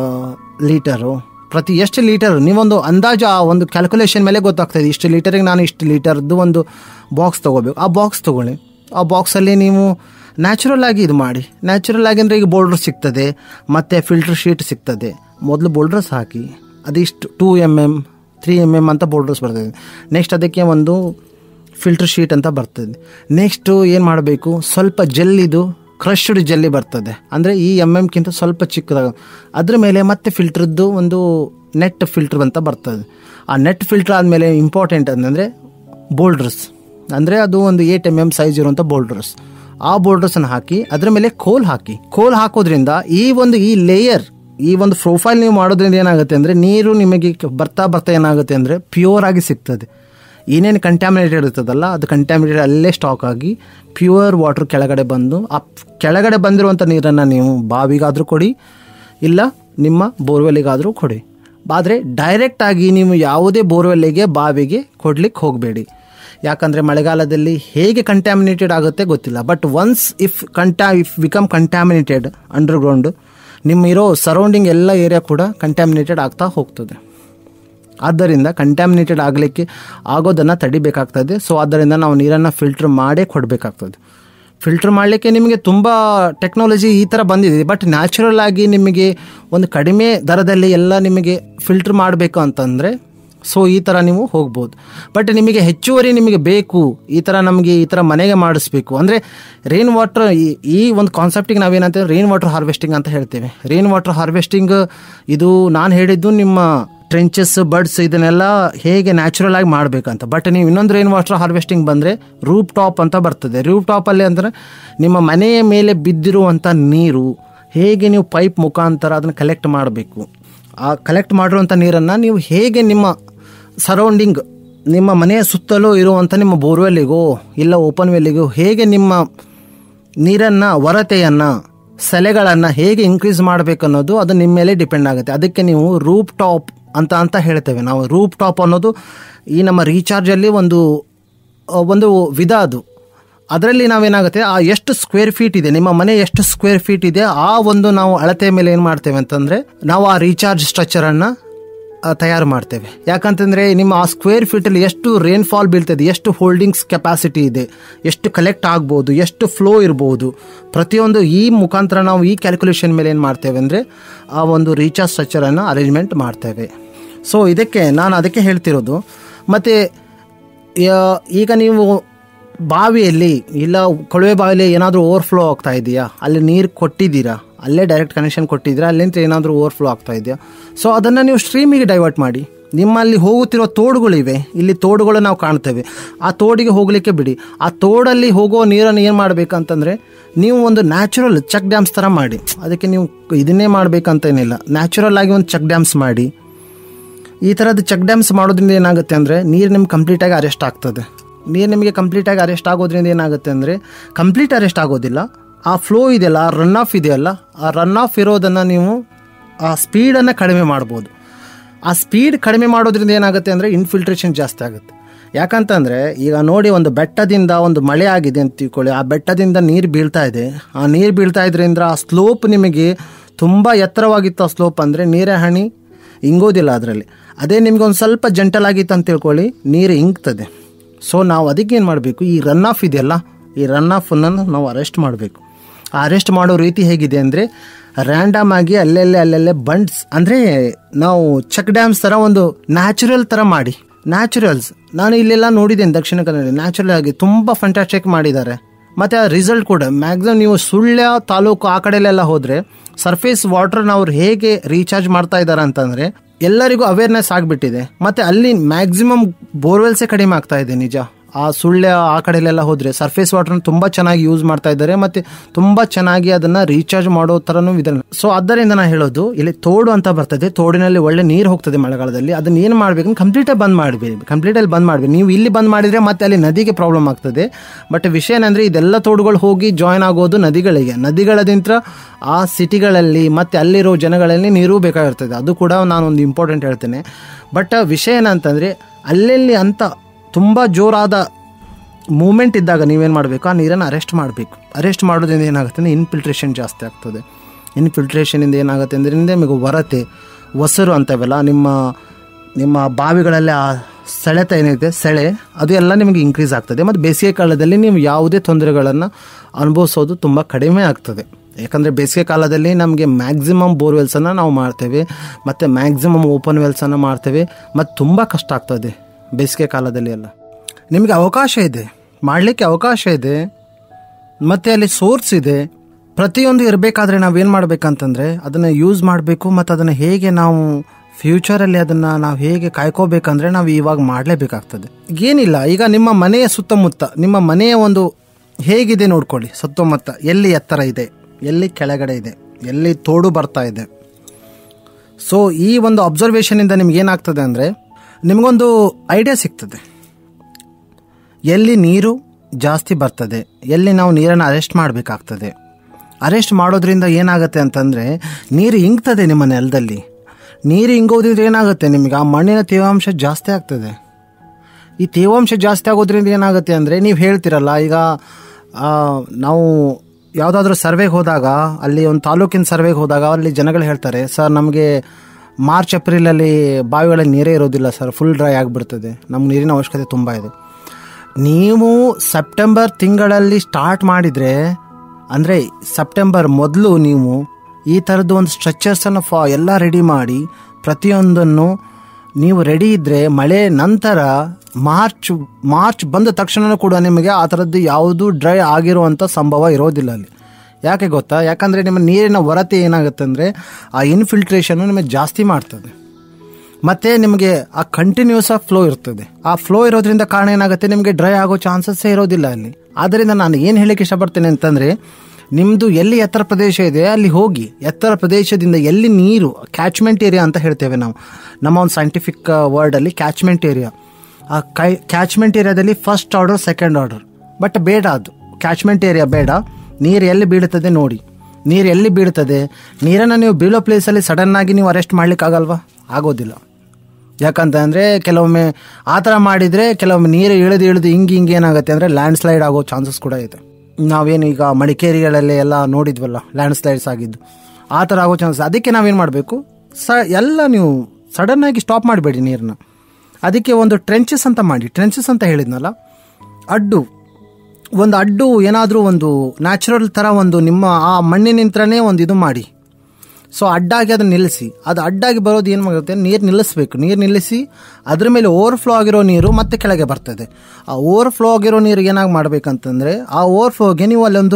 ಲೀಟರು ಪ್ರತಿ ಎಷ್ಟು ಲೀಟರ್ ನೀವೊಂದು ಅಂದಾಜು ಆ ಒಂದು ಕ್ಯಾಲ್ಕುಲೇಷನ್ ಮೇಲೆ ಗೊತ್ತಾಗ್ತದೆ ಇಷ್ಟು ಲೀಟರಿಗೆ ನಾನು ಇಷ್ಟು ಲೀಟರ್ದು ಒಂದು ಬಾಕ್ಸ್ ತೊಗೋಬೇಕು ಆ ಬಾಕ್ಸ್ ತೊಗೊಳ್ಳಿ ಆ ಬಾಕ್ಸಲ್ಲಿ ನೀವು ನ್ಯಾಚುರಲ್ ಆಗಿ ಇದು ಮಾಡಿ ನ್ಯಾಚುರಲ್ ಆಗಿ ಅಂದರೆ ಈಗ ಬೋಲ್ಡರ್ ಸಿಗ್ತದೆ ಮತ್ತು ಫಿಲ್ಟರ್ ಶೀಟ್ ಸಿಗ್ತದೆ ಮೊದಲು ಬೋಲ್ಡರ್ಸ್ ಹಾಕಿ ಅದಿಷ್ಟು two m m three m m ಅಂತ ಬೋಲ್ಡರ್ಸ್ ಬರ್ತದೆ ನೆಕ್ಸ್ಟ್ ಅದಕ್ಕೆ ಒಂದು ಫಿಲ್ಟರ್ ಶೀಟ್ ಅಂತ ಬರ್ತದೆ ನೆಕ್ಸ್ಟು ಏನು ಮಾಡಬೇಕು ಸ್ವಲ್ಪ ಜೆಲ್ಲಿದು ಕ್ರಶ್ಡ್ ಜೆಲ್ಲಿ ಬರ್ತದೆ ಅಂದರೆ ಈ ಎಮ್ ಎಮ್ಗಿಂತ ಸ್ವಲ್ಪ ಚಿಕ್ಕದಾಗ ಅದ್ರ ಮೇಲೆ ಮತ್ತೆ ಫಿಲ್ಟ್ರದ್ದು ಒಂದು ನೆಟ್ ಫಿಲ್ಟರ್ ಅಂತ ಬರ್ತದೆ ಆ ನೆಟ್ ಫಿಲ್ಟರ್ ಆದಮೇಲೆ ಇಂಪಾರ್ಟೆಂಟ್ ಅಂತಂದರೆ ಬೋಲ್ಡರ್ಸ್ ಅಂದರೆ ಅದು ಒಂದು ಏಟ್ ಎಮ್ ಎಮ್ ಸೈಜ್ ಇರುವಂಥ ಬೋಲ್ಡರ್ಸ್ ಆ ಬೋಲ್ಡರ್ಸನ್ನು ಹಾಕಿ ಅದರ ಮೇಲೆ ಕೋಲ್ ಹಾಕಿ ಕೋಲ್ ಹಾಕೋದ್ರಿಂದ ಈ ಒಂದು ಈ ಲೇಯರ್ ಈ ಒಂದು ಪ್ರೊಫೈಲ್ ನೀವು ಮಾಡೋದ್ರಿಂದ ಏನಾಗುತ್ತೆ ಅಂದರೆ ನೀರು ನಿಮಗೆ ಬರ್ತಾ ಬರ್ತಾ ಏನಾಗುತ್ತೆ ಅಂದರೆ ಪ್ಯೂರ್ ಆಗಿ ಸಿಗ್ತದೆ ಏನೇನು ಕಂಟ್ಯಾಮಿನೇಟೆಡ್ ಇರ್ತದಲ್ಲ ಅದು ಕಂಟ್ಯಾಮಿನೇಟೆಡ್ ಅಲ್ಲೇ ಸ್ಟಾಕ್ ಆಗಿ ಪ್ಯೂರ್ ವಾಟರ್ ಕೆಳಗಡೆ ಬಂದು ಆ ಕೆಳಗಡೆ ಬಂದಿರುವಂಥ ನೀರನ್ನು ನೀವು ಬಾವಿಗಾದರೂ ಕೊಡಿ ಇಲ್ಲ ನಿಮ್ಮ ಬೋರ್ವೆಲ್ಲಿಗಾದರೂ ಕೊಡಿ ಆದರೆ ಡೈರೆಕ್ಟಾಗಿ ನೀವು ಯಾವುದೇ ಬೋರ್ವೆಲ್ಲಿಗೆ ಬಾವಿಗೆ ಕೊಡ್ಲಿಕ್ಕೆ ಹೋಗಬೇಡಿ ಯಾಕಂದರೆ ಮಳೆಗಾಲದಲ್ಲಿ ಹೇಗೆ ಕಂಟ್ಯಾಮಿನೇಟೆಡ್ ಆಗುತ್ತೆ ಗೊತ್ತಿಲ್ಲ ಬಟ್ ಒನ್ಸ್ ಇಫ್ ಕಂಟ್ಯಾ ಇಫ್ ಬಿಕಮ್ ಕಂಟ್ಯಾಮಿನೇಟೆಡ್ ಅಂಡರ್ಗ್ರೌಂಡ್ ನಿಮ್ಮ ಇರೋ ಸರೌಂಡಿಂಗ್ ಎಲ್ಲ ಏರಿಯಾ ಕೂಡ ಕಂಟ್ಯಾಮಿನೇಟೆಡ್ ಆಗ್ತಾ ಹೋಗ್ತದೆ ಆದ್ದರಿಂದ ಕಂಟ್ಯಾಮಿನೇಟೆಡ್ ಆಗಲಿಕ್ಕೆ ಆಗೋದನ್ನು ತಡಿಬೇಕಾಗ್ತದೆ ಸೊ ಆದ್ದರಿಂದ ನಾವು ನೀರನ್ನು ಫಿಲ್ಟ್ರ್ ಮಾಡೇ ಕೊಡಬೇಕಾಗ್ತದೆ ಫಿಲ್ಟ್ರ್ ಮಾಡಲಿಕ್ಕೆ ನಿಮಗೆ ತುಂಬ ಟೆಕ್ನಾಲಜಿ ಈ ಥರ ಬಂದಿದೆ ಬಟ್ ನ್ಯಾಚುರಲ್ ಆಗಿ ನಿಮಗೆ ಒಂದು ಕಡಿಮೆ ದರದಲ್ಲಿ ಎಲ್ಲ ನಿಮಗೆ ಫಿಲ್ಟ್ರ್ ಮಾಡಬೇಕು ಅಂತಂದರೆ ಸೊ ಈ ಥರ ನೀವು ಹೋಗ್ಬೋದು ಬಟ್ ನಿಮಗೆ ಹೆಚ್ಚುವರಿ ನಿಮಗೆ ಬೇಕು ಈ ಥರ ನಮಗೆ ಈ ಥರ ಮನೆಗೆ ಮಾಡಿಸ್ಬೇಕು ಅಂದರೆ ರೈನ್ ವಾಟರ್ ಈ ಈ ಒಂದು ಕಾನ್ಸೆಪ್ಟಿಗೆ ನಾವೇನಂತೇವೆ ರೈನ್ ವಾಟರ್ ಹಾರ್ವೆಸ್ಟಿಂಗ್ ಅಂತ ಹೇಳ್ತೇವೆ ರೈನ್ ವಾಟರ್ ಹಾರ್ವೆಸ್ಟಿಂಗ್ ಇದು ನಾನು ಹೇಳಿದ್ದು ನಿಮ್ಮ ಟ್ರೆಂಚಸ್ ಬಡ್ಸ್ ಇದನ್ನೆಲ್ಲ ಹೇಗೆ ನ್ಯಾಚುರಲ್ ಆಗಿ ಮಾಡಬೇಕಂತ ಬಟ್ ನೀವು ಇನ್ನೊಂದು ರೈನ್ ವಾಟರ್ ಹಾರ್ವೆಸ್ಟಿಂಗ್ ಬಂದರೆ ರೂಪ್ ಟಾಪ್ ಅಂತ ಬರ್ತದೆ ರೂಪ್ ಟಾಪಲ್ಲಿ ಅಂದರೆ ನಿಮ್ಮ ಮನೆಯ ಮೇಲೆ ಬಿದ್ದಿರುವಂಥ ನೀರು ಹೇಗೆ ನೀವು ಪೈಪ್ ಮುಖಾಂತರ ಅದನ್ನು ಕಲೆಕ್ಟ್ ಮಾಡಬೇಕು ಆ ಕಲೆಕ್ಟ್ ಮಾಡಿರುವಂಥ ನೀರನ್ನು ನೀವು ಹೇಗೆ ನಿಮ್ಮ ಸರೌಂಡಿಂಗ್ ನಿಮ್ಮ ಮನೆಯ ಸುತ್ತಲೂ ಇರುವಂಥ ನಿಮ್ಮ ಬೋರ್ವೆಲ್ಲಿಗೋ ಇಲ್ಲ ಓಪನ್ ವೆಲ್ಲಿಗೋ ಹೇಗೆ ನಿಮ್ಮ ನೀರನ್ನು ಹೊರತೆಯನ್ನು ಸೆಲೆಗಳನ್ನು ಹೇಗೆ ಇನ್ಕ್ರೀಸ್ ಮಾಡಬೇಕು ಅನ್ನೋದು ಅದು ನಿಮ್ಮ ಮೇಲೆ ಡಿಪೆಂಡ್ ಆಗುತ್ತೆ ಅದಕ್ಕೆ ನೀವು ರೂಪ್ ಟಾಪ್ ಅಂತ ಅಂತ ಹೇಳ್ತೇವೆ ನಾವು ರೂಪ್ ಟಾಪ್ ಅನ್ನೋದು ಈ ನಮ್ಮ ರೀಚಾರ್ಜಲ್ಲಿ ಒಂದು ಆ, ಒಂದು ವಿಧ ಅದು ಅದರಲ್ಲಿ ನಾವೇನಾಗುತ್ತೆ ಆ ಎಷ್ಟು ಸ್ಕ್ವೇರ್ ಫೀಟ್ ಇದೆ ನಿಮ್ಮ ಮನೆ ಎಷ್ಟು ಸ್ಕ್ವೇರ್ ಫೀಟ್ ಇದೆ ಆ ಒಂದು ನಾವು ಅಳತೆ ಮೇಲೆ ಏನು ಮಾಡ್ತೇವೆ ಅಂತಂದರೆ ನಾವು ಆ ರೀಚಾರ್ಜ್ ಸ್ಟ್ರಕ್ಚರನ್ನು ತಯಾರು ಮಾಡ್ತೇವೆ ಯಾಕಂತಂದರೆ ನಿಮ್ಮ ಆ ಸ್ಕ್ವೇರ್ ಫೀಟಲ್ಲಿ ಎಷ್ಟು ರೇನ್ಫಾಲ್ ಬೀಳ್ತದೆ ಎಷ್ಟು ಹೋಲ್ಡಿಂಗ್ಸ್ ಕೆಪಾಸಿಟಿ ಇದೆ ಎಷ್ಟು ಕಲೆಕ್ಟ್ ಆಗ್ಬೋದು ಎಷ್ಟು ಫ್ಲೋ ಇರ್ಬೋದು ಪ್ರತಿಯೊಂದು ಈ ಮುಖಾಂತರ ನಾವು ಈ ಕ್ಯಾಲ್ಕುಲೇಷನ್ ಮೇಲೆ ಏನು ಮಾಡ್ತೇವೆ ಅಂದರೆ ಆ ಒಂದು ರೀಚಾರ್ಜ್ ಸ್ಟ್ರಕ್ಚರನ್ನು ಅರೇಂಜ್ಮೆಂಟ್ ಮಾಡ್ತೇವೆ ಸೊ ಇದಕ್ಕೆ ನಾನು ಅದಕ್ಕೆ ಹೇಳ್ತಿರೋದು ಮತ್ತು ಯಾ- ಈಗ ನೀವು ಬಾವಿಯಲ್ಲಿ ಇಲ್ಲ ಕೊಳವೆ ಬಾವಿಯಲ್ಲಿ ಏನಾದರೂ ಓವರ್ಫ್ಲೋ ಆಗ್ತಾ ಇದೆಯಾ ಅಲ್ಲಿ ನೀರು ಕೊಟ್ಟಿದ್ದೀರಾ ಅಲ್ಲೇ ಡೈರೆಕ್ಟ್ ಕನೆಕ್ಷನ್ ಕೊಟ್ಟಿದ್ದೀರಾ ಅಲ್ಲಿಂದ ಏನಾದರೂ ಓವರ್ಫ್ಲೋ ಆಗ್ತಾ ಇದೆಯಾ ಸೊ ಅದನ್ನು ನೀವು ಸ್ಟ್ರೀಮಿಗೆ ಡೈವರ್ಟ್ ಮಾಡಿ ನಿಮ್ಮಲ್ಲಿ ಹೋಗುತ್ತಿರೋ ತೋಡುಗಳಿವೆ ಇಲ್ಲಿ ತೋಡುಗಳು ನಾವು ಕಾಣ್ತೇವೆ ಆ ತೋಡಿಗೆ ಹೋಗಲಿಕ್ಕೆ ಬಿಡಿ ಆ ತೋಡಲ್ಲಿ ಹೋಗೋ ನೀರನ್ನು ಏನು ಮಾಡಬೇಕಂತಂದರೆ ನೀವು ಒಂದು ನ್ಯಾಚುರಲ್ ಚೆಕ್ ಡ್ಯಾಮ್ಸ್ ಥರ ಮಾಡಿ ಅದಕ್ಕೆ ನೀವು ಇದನ್ನೇ ಮಾಡಬೇಕಂತೇನಿಲ್ಲ ನ್ಯಾಚುರಲ್ ಆಗಿ ಒಂದು ಚೆಕ್ ಡ್ಯಾಮ್ಸ್ ಮಾಡಿ ಈ ಥರದ ಚೆಕ್ ಡ್ಯಾಮ್ಸ್ ಮಾಡೋದ್ರಿಂದ ಏನಾಗುತ್ತೆ ಅಂದರೆ ನೀರು ನಿಮ್ಗೆ ಕಂಪ್ಲೀಟಾಗಿ ಅರೆಸ್ಟ್ ಆಗ್ತದೆ ನೀರು ನಿಮಗೆ ಕಂಪ್ಲೀಟಾಗಿ ಅರೆಸ್ಟ್ ಆಗೋದ್ರಿಂದ ಏನಾಗುತ್ತೆ ಅಂದರೆ ಕಂಪ್ಲೀಟ್ ಅರೆಸ್ಟ್ ಆಗೋದಿಲ್ಲ ಆ ಫ್ಲೋ ಇದೆಯಲ್ಲ ಆ ರನ್ ಆಫ್ ಇದೆಯಲ್ಲ ಆ ರನ್ ಆಫ್ ಇರೋದನ್ನು ನೀವು ಆ ಸ್ಪೀಡನ್ನು ಕಡಿಮೆ ಮಾಡ್ಬೋದು ಆ ಸ್ಪೀಡ್ ಕಡಿಮೆ ಮಾಡೋದ್ರಿಂದ ಏನಾಗುತ್ತೆ ಅಂದರೆ ಇನ್ಫಿಲ್ಟ್ರೇಷನ್ ಜಾಸ್ತಿ ಆಗುತ್ತೆ ಯಾಕಂತಂದರೆ ಈಗ ನೋಡಿ ಒಂದು ಬೆಟ್ಟದಿಂದ ಒಂದು ಮಳೆ ಆಗಿದೆ ಅಂತ ತಿಳ್ಕೊಳ್ಳಿ ಆ ಬೆಟ್ಟದಿಂದ ನೀರು ಬೀಳ್ತಾ ಇದೆ ಆ ನೀರು ಬೀಳ್ತಾ ಇದ್ರಿಂದ ಆ ಸ್ಲೋಪ್ ನಿಮಗೆ ತುಂಬ ಎತ್ತರವಾಗಿತ್ತು ಆ ಸ್ಲೋಪ್ ಅಂದರೆ ನೀರೇ ಹಣಿ ಇಂಗೋದಿಲ್ಲ ಅದರಲ್ಲಿ ಅದೇ ನಿಮ್ಗೆ ಒಂದು ಸ್ವಲ್ಪ ಜಂಟಲ್ ಆಗಿತ್ತು ಅಂತ ತಿಳ್ಕೊಳ್ಳಿ ನೀರು ಇಂಗ್ತದೆ ಸೊ ನಾವು ಅದಕ್ಕೆ ಏನು ಮಾಡಬೇಕು ಈ ರನ್ ಆಫ್ ಇದೆಯಲ್ಲ ಈ ರನ್ ಆಫನ್ನು ನಾವು ಅರೆಸ್ಟ್ ಮಾಡಬೇಕು ಆ ಅರೆಸ್ಟ್ ಮಾಡೋ ರೀತಿ ಹೇಗಿದೆ ಅಂದರೆ ರ್ಯಾಂಡಮ್ ಆಗಿ ಅಲ್ಲೆಲ್ಲೇ ಅಲ್ಲೆಲ್ಲೇ ಬಂಡ್ಸ್ ಅಂದರೆ ನಾವು ಚೆಕ್ ಡ್ಯಾಮ್ಸ್ ಥರ ಒಂದು ನ್ಯಾಚುರಲ್ ಥರ ಮಾಡಿ ನ್ಯಾಚುರಲ್ಸ್ ನಾನು ಇಲ್ಲೆಲ್ಲ ನೋಡಿದ್ದೇನೆ ದಕ್ಷಿಣ ಕನ್ನಡ ನ್ಯಾಚುರಲ್ ಆಗಿ ತುಂಬ ಫಂಟಾಸ್ಟಿಕ್ ಮಾಡಿದ್ದಾರೆ ಮತ್ತು ಆ ರಿಸಲ್ಟ್ ಕೂಡ ಮ್ಯಾಕ್ಸಿಮಮ್ ನೀವು ಸುಳ್ಯ ತಾಲೂಕು ಆ ಕಡೆಲೆಲ್ಲ ಹೋದರೆ ಸರ್ಫೇಸ್ ವಾಟರ್ನ ಅವ್ರು ಹೇಗೆ ರೀಚಾರ್ಜ್ ಮಾಡ್ತಾ ಇದ್ದಾರೆ ಅಂತಂದರೆ ಎಲ್ಲರಿಗೂ ಅವೇರ್ನೆಸ್ ಆಗಿಬಿಟ್ಟಿದೆ ಮತ್ತು ಅಲ್ಲಿ ಮ್ಯಾಕ್ಸಿಮಮ್ ಬೋರ್ವೆಲ್ಸೇ ಕಡಿಮೆ ಆಗ್ತಾ ಇದೆ ನಿಜ ಆ ಸುಳ್ಯ ಆ ಕಡೆಲೆಲ್ಲ ಹೋದರೆ ಸರ್ಫೇಸ್ ವಾಟರ್ನ ತುಂಬ ಚೆನ್ನಾಗಿ ಯೂಸ್ ಮಾಡ್ತಾ ಇದ್ದಾರೆ ಮತ್ತು ತುಂಬ ಚೆನ್ನಾಗಿ ಅದನ್ನು ರೀಚಾರ್ಜ್ ಮಾಡೋ ಥರನೂ ಇದೆ ಸೊ ಆದ್ದರಿಂದ ನಾನು ಹೇಳೋದು ಇಲ್ಲಿ ತೋಡು ಅಂತ ಬರ್ತದೆ ತೋಡಿನಲ್ಲಿ ಒಳ್ಳೆ ನೀರು ಹೋಗ್ತದೆ ಮಳೆಗಾಲದಲ್ಲಿ ಅದನ್ನ ಏನು ಮಾಡಬೇಕು ಕಂಪ್ಲೀಟಾಗಿ ಬಂದ್ ಮಾಡಬೇಡಿ ಕಂಪ್ಲೀಟಲ್ಲಿ ಬಂದ್ ಮಾಡಬೇಕು ನೀವು ಇಲ್ಲಿ ಬಂದ್ ಮಾಡಿದರೆ ಮತ್ತೆ ಅಲ್ಲಿ ನದಿಗೆ ಪ್ರಾಬ್ಲಮ್ ಆಗ್ತದೆ ಬಟ್ ವಿಷಯ ಏನಂದರೆ ಇದೆಲ್ಲ ತೋಡುಗಳು ಹೋಗಿ ಜಾಯ್ನ್ ಆಗೋದು ನದಿಗಳಿಗೆ ನದಿಗಳದಿಂದ ಆ ಸಿಟಿಗಳಲ್ಲಿ ಮತ್ತು ಅಲ್ಲಿರೋ ಜನಗಳಲ್ಲಿ ನೀರು ಬೇಕಾಗಿರ್ತದೆ ಅದು ಕೂಡ ನಾನು ಒಂದು ಇಂಪಾರ್ಟೆಂಟ್ ಹೇಳ್ತೇನೆ ಬಟ್ ವಿಷಯ ಏನಂತಂದರೆ ಅಲ್ಲೆಲ್ಲಿ ಅಂತ ತುಂಬ ಜೋರಾದ ಮೂಮೆಂಟ್ ಇದ್ದಾಗ ನೀವೇನು ಮಾಡಬೇಕು ಆ ನೀರನ್ನು ಅರೆಸ್ಟ್ ಮಾಡಬೇಕು ಅರೆಸ್ಟ್ ಮಾಡೋದ್ರಿಂದ ಏನಾಗುತ್ತೆ ಅಂದರೆ ಇನ್ಫಿಲ್ಟ್ರೇಷನ್ ಜಾಸ್ತಿ ಆಗ್ತದೆ ಇನ್ಫಿಲ್ಟ್ರೇಷನಿಂದ ಏನಾಗುತ್ತೆ ಅಂದರೆ ನಿಮಗೆ ಹೊರತೆ ಒಸರು ಅಂತವೆಲ್ಲ ನಿಮ್ಮ ನಿಮ್ಮ ಬಾವಿಗಳಲ್ಲಿ ಆ ಸೆಳೆತ ಏನಿದೆ ಸೆಳೆ ಅದು ಎಲ್ಲ ನಿಮಗೆ ಇನ್ಕ್ರೀಸ್ ಆಗ್ತದೆ ಮತ್ತು ಬೇಸಿಗೆ ಕಾಲದಲ್ಲಿ ನೀವು ಯಾವುದೇ ತೊಂದರೆಗಳನ್ನು ಅನುಭವಿಸೋದು ತುಂಬ ಕಡಿಮೆ ಆಗ್ತದೆ ಯಾಕಂದರೆ ಬೇಸಿಗೆ ಕಾಲದಲ್ಲಿ ನಮಗೆ ಮ್ಯಾಕ್ಸಿಮಮ್ ಬೋರ್ವೆಲ್ಸನ್ನು ನಾವು ಮಾಡ್ತೇವೆ ಮತ್ತು ಮ್ಯಾಕ್ಸಿಮಮ್ ಓಪನ್ ವೆಲ್ಸನ್ನು ಮಾಡ್ತೇವೆ ಮತ್ತು ತುಂಬ ಕಷ್ಟ ಆಗ್ತದೆ ಬೇಸಿಗೆ ಕಾಲದಲ್ಲಿ ಎಲ್ಲ ನಿಮಗೆ ಅವಕಾಶ ಇದೆ ಮಾಡಲಿಕ್ಕೆ ಅವಕಾಶ ಇದೆ ಮತ್ತು ಅಲ್ಲಿ ಸೋರ್ಸ್ ಇದೆ ಪ್ರತಿಯೊಂದು ಇರಬೇಕಾದ್ರೆ ನಾವೇನು ಮಾಡಬೇಕಂತಂದರೆ ಅದನ್ನು ಯೂಸ್ ಮಾಡಬೇಕು ಮತ್ತು ಅದನ್ನು ಹೇಗೆ ನಾವು ಫ್ಯೂಚರಲ್ಲಿ ಅದನ್ನು ನಾವು ಹೇಗೆ ಕಾಯ್ಕೋಬೇಕಂದ್ರೆ ನಾವು ಇವಾಗ ಮಾಡಲೇಬೇಕಾಗ್ತದೆ ಏನಿಲ್ಲ ಈಗ ನಿಮ್ಮ ಮನೆಯ ಸುತ್ತಮುತ್ತ ನಿಮ್ಮ ಮನೆಯ ಒಂದು ಹೇಗಿದೆ ನೋಡ್ಕೊಳ್ಳಿ ಸುತ್ತಮುತ್ತ ಎಲ್ಲಿ ಎತ್ತರ ಇದೆ ಎಲ್ಲಿ ಕೆಳಗಡೆ ಇದೆ ಎಲ್ಲಿ ತೋಡು ಬರ್ತಾ ಇದೆ ಸೊ ಈ ಒಂದು ಅಬ್ಸರ್ವೇಷನಿಂದ ನಿಮ್ಗೆ ಏನಾಗ್ತದೆ ಅಂದರೆ ನಿಮಗೊಂದು ಐಡಿಯಾ ಸಿಗ್ತದೆ ಎಲ್ಲಿ ನೀರು ಜಾಸ್ತಿ ಬರ್ತದೆ ಎಲ್ಲಿ ನಾವು ನೀರನ್ನು ಅರೆಸ್ಟ್ ಮಾಡಬೇಕಾಗ್ತದೆ ಅರೆಸ್ಟ್ ಮಾಡೋದ್ರಿಂದ ಏನಾಗುತ್ತೆ ಅಂತಂದರೆ ನೀರು ಇಂಗ್ತದೆ ನಿಮ್ಮ ನೆಲದಲ್ಲಿ ನೀರು ಇಂಗೋದ್ರಿಂದ ಏನಾಗುತ್ತೆ ನಿಮಗೆ ಆ ಮಣ್ಣಿನ ತೇವಾಂಶ ಜಾಸ್ತಿ ಆಗ್ತದೆ ಈ ತೇವಾಂಶ ಜಾಸ್ತಿ ಆಗೋದ್ರಿಂದ ಏನಾಗುತ್ತೆ ಅಂದರೆ ನೀವು ಹೇಳ್ತಿರಲ್ಲ ಈಗ ಆ, ನಾವು ಯಾವುದಾದ್ರೂ ಸರ್ವೆಗೆ ಹೋದಾಗ ಅಲ್ಲಿ ಒಂದು ತಾಲೂಕಿನ ಸರ್ವೆಗೆ ಹೋದಾಗ ಅಲ್ಲಿ ಜನಗಳು ಹೇಳ್ತಾರೆ ಸರ್ ನಮಗೆ ಮಾರ್ಚ್ ಏಪ್ರಿಲಲ್ಲಿ ಬಾವಿಗಳಲ್ಲಿ ನೀರೇ ಇರೋದಿಲ್ಲ ಸರ್ ಫುಲ್ ಡ್ರೈ ಆಗಿಬಿಡ್ತದೆ ನಮ್ಗೆ ನೀರಿನ ಅವಶ್ಯಕತೆ ತುಂಬ ಇದೆ ನೀವು ಸೆಪ್ಟೆಂಬರ್ ತಿಂಗಳಲ್ಲಿ ಸ್ಟಾರ್ಟ್ ಮಾಡಿದರೆ ಅಂದರೆ ಸೆಪ್ಟೆಂಬರ್ ಮೊದಲು ನೀವು ಈ ಥರದ್ದು ಒಂದು ಸ್ಟ್ರಕ್ಚರ್ಸನ್ನು ಫಾ ಎಲ್ಲ ರೆಡಿ ಮಾಡಿ ಪ್ರತಿಯೊಂದನ್ನು ನೀವು ರೆಡಿ ಇದ್ದರೆ ಮಳೆ ನಂತರ ಮಾರ್ಚ್ ಮಾರ್ಚ್ ಬಂದ ತಕ್ಷಣ ಕೂಡ ನಿಮಗೆ ಆ ಥರದ್ದು ಯಾವುದು ಡ್ರೈ ಆಗಿರುವಂಥ ಸಂಭವ ಇರೋದಿಲ್ಲ ಅಲ್ಲಿ ಯಾಕೆ ಗೊತ್ತಾ ಯಾಕಂದರೆ ನಿಮ್ಮ ನೀರಿನ ಹೊರತೆ ಏನಾಗುತ್ತೆ ಅಂದರೆ ಆ ಇನ್ಫಿಲ್ಟ್ರೇಷನ್ನು ನಿಮಗೆ ಜಾಸ್ತಿ ಮಾಡ್ತದೆ ಮತ್ತೆ ನಿಮಗೆ ಆ ಕಂಟಿನ್ಯೂಸ್ ಆಗಿ ಫ್ಲೋ ಇರ್ತದೆ ಆ ಫ್ಲೋ ಇರೋದ್ರಿಂದ ಕಾರಣ ಏನಾಗುತ್ತೆ ನಿಮಗೆ ಡ್ರೈ ಆಗೋ ಚಾನ್ಸಸ್ಸೇ ಇರೋದಿಲ್ಲ ಅಲ್ಲಿ ಆದ್ದರಿಂದ ನಾನು ಏನು ಹೇಳಕ್ಕೆ ಇಷ್ಟಪಡ್ತೇನೆ ಅಂತಂದರೆ ನಿಮ್ಮದು ಎಲ್ಲಿ ಎತ್ತರ ಪ್ರದೇಶ ಇದೆ ಅಲ್ಲಿ ಹೋಗಿ ಎತ್ತರ ಪ್ರದೇಶದಿಂದ ಎಲ್ಲಿ ನೀರು ಕ್ಯಾಚ್ಮೆಂಟ್ ಏರಿಯಾ ಅಂತ ಹೇಳ್ತೇವೆ ನಾವು ನಮ್ಮ ಒಂದು ಸೈಂಟಿಫಿಕ್ ವರ್ಡಲ್ಲಿ ಕ್ಯಾಚ್ಮೆಂಟ್ ಏರಿಯಾ ಆ ಕೈ ಕ್ಯಾಚ್ಮೆಂಟ್ ಏರಿಯಾದಲ್ಲಿ first order second order but ಬೇಡ ಅದು ಕ್ಯಾಚ್ಮೆಂಟ್ ಏರಿಯಾ ಬೇಡ ನೀರು ಎಲ್ಲಿ ಬೀಳುತ್ತದೆ ನೋಡಿ ನೀರು ಎಲ್ಲಿ ಬೀಳ್ತದೆ ನೀರನ್ನು ನೀವು ಬೀಳೋ ಪ್ಲೇಸಲ್ಲಿ ಸಡನ್ನಾಗಿ ನೀವು ಅರೆಸ್ಟ್ ಮಾಡ್ಲಿಕ್ಕಾಗಲ್ವಾ ಆಗೋದಿಲ್ಲ ಯಾಕಂತಂದರೆ ಕೆಲವೊಮ್ಮೆ ಆ ಥರ ಮಾಡಿದರೆ ಕೆಲವೊಮ್ಮೆ ನೀರು ಇಳಿದು ಇಳಿದು ಹಿಂಗೆ ಹಿಂಗೆ ಏನಾಗುತ್ತೆ ಅಂದರೆ ಲ್ಯಾಂಡ್ ಸ್ಲೈಡ್ ಆಗೋ ಚಾನ್ಸಸ್ ಕೂಡ ಇದೆ ನಾವೇನು ಈಗ ಮಡಿಕೇರಿಗಳಲ್ಲಿ ಎಲ್ಲ ನೋಡಿದ್ವಲ್ಲ ಲ್ಯಾಂಡ್ ಸ್ಲೈಡ್ಸ್ ಆಗಿದ್ದು ಆ ಥರ ಆಗೋ ಚಾನ್ಸಸ್ ಅದಕ್ಕೆ ನಾವೇನು ಮಾಡಬೇಕು ಸ ಎಲ್ಲ ನೀವು ಸಡನ್ನಾಗಿ ಸ್ಟಾಪ್ ಮಾಡಬೇಡಿ ನೀರನ್ನ ಅದಕ್ಕೆ ಒಂದು ಟ್ರೆಂಚಸ್ ಅಂತ ಮಾಡಿ ಟ್ರೆಂಚಸ್ ಅಂತ ಹೇಳಿದ್ನಲ್ಲ ಅಡ್ಡು ಒಂದು ಅಡ್ಡು ಏನಾದರೂ ಒಂದು ನ್ಯಾಚುರಲ್ ಥರ ಒಂದು ನಿಮ್ಮ ಆ ಮಣ್ಣಿನಿಂತ್ರನೇ ಒಂದು ಇದು ಮಾಡಿ ಸೊ ಅಡ್ಡಾಗಿ ಅದನ್ನು ನಿಲ್ಲಿಸಿ ಅದು ಅಡ್ಡಾಗಿ ಬರೋದು ಏನು ಮಾಡುತ್ತೆ ನೀರು ನಿಲ್ಲಿಸಬೇಕು ನೀರು ನಿಲ್ಲಿಸಿ ಅದ್ರ ಮೇಲೆ ಓವರ್ಫ್ಲೋ ಆಗಿರೋ ನೀರು ಮತ್ತೆ ಕೆಳಗೆ ಬರ್ತದೆ ಆ ಓವರ್ಫ್ಲೋ ಆಗಿರೋ ನೀರು ಏನಾಗಿ ಮಾಡಬೇಕಂತಂದರೆ ಆ ಓವರ್ಫ್ಲೋಗೆ ನೀವು ಅಲ್ಲೊಂದು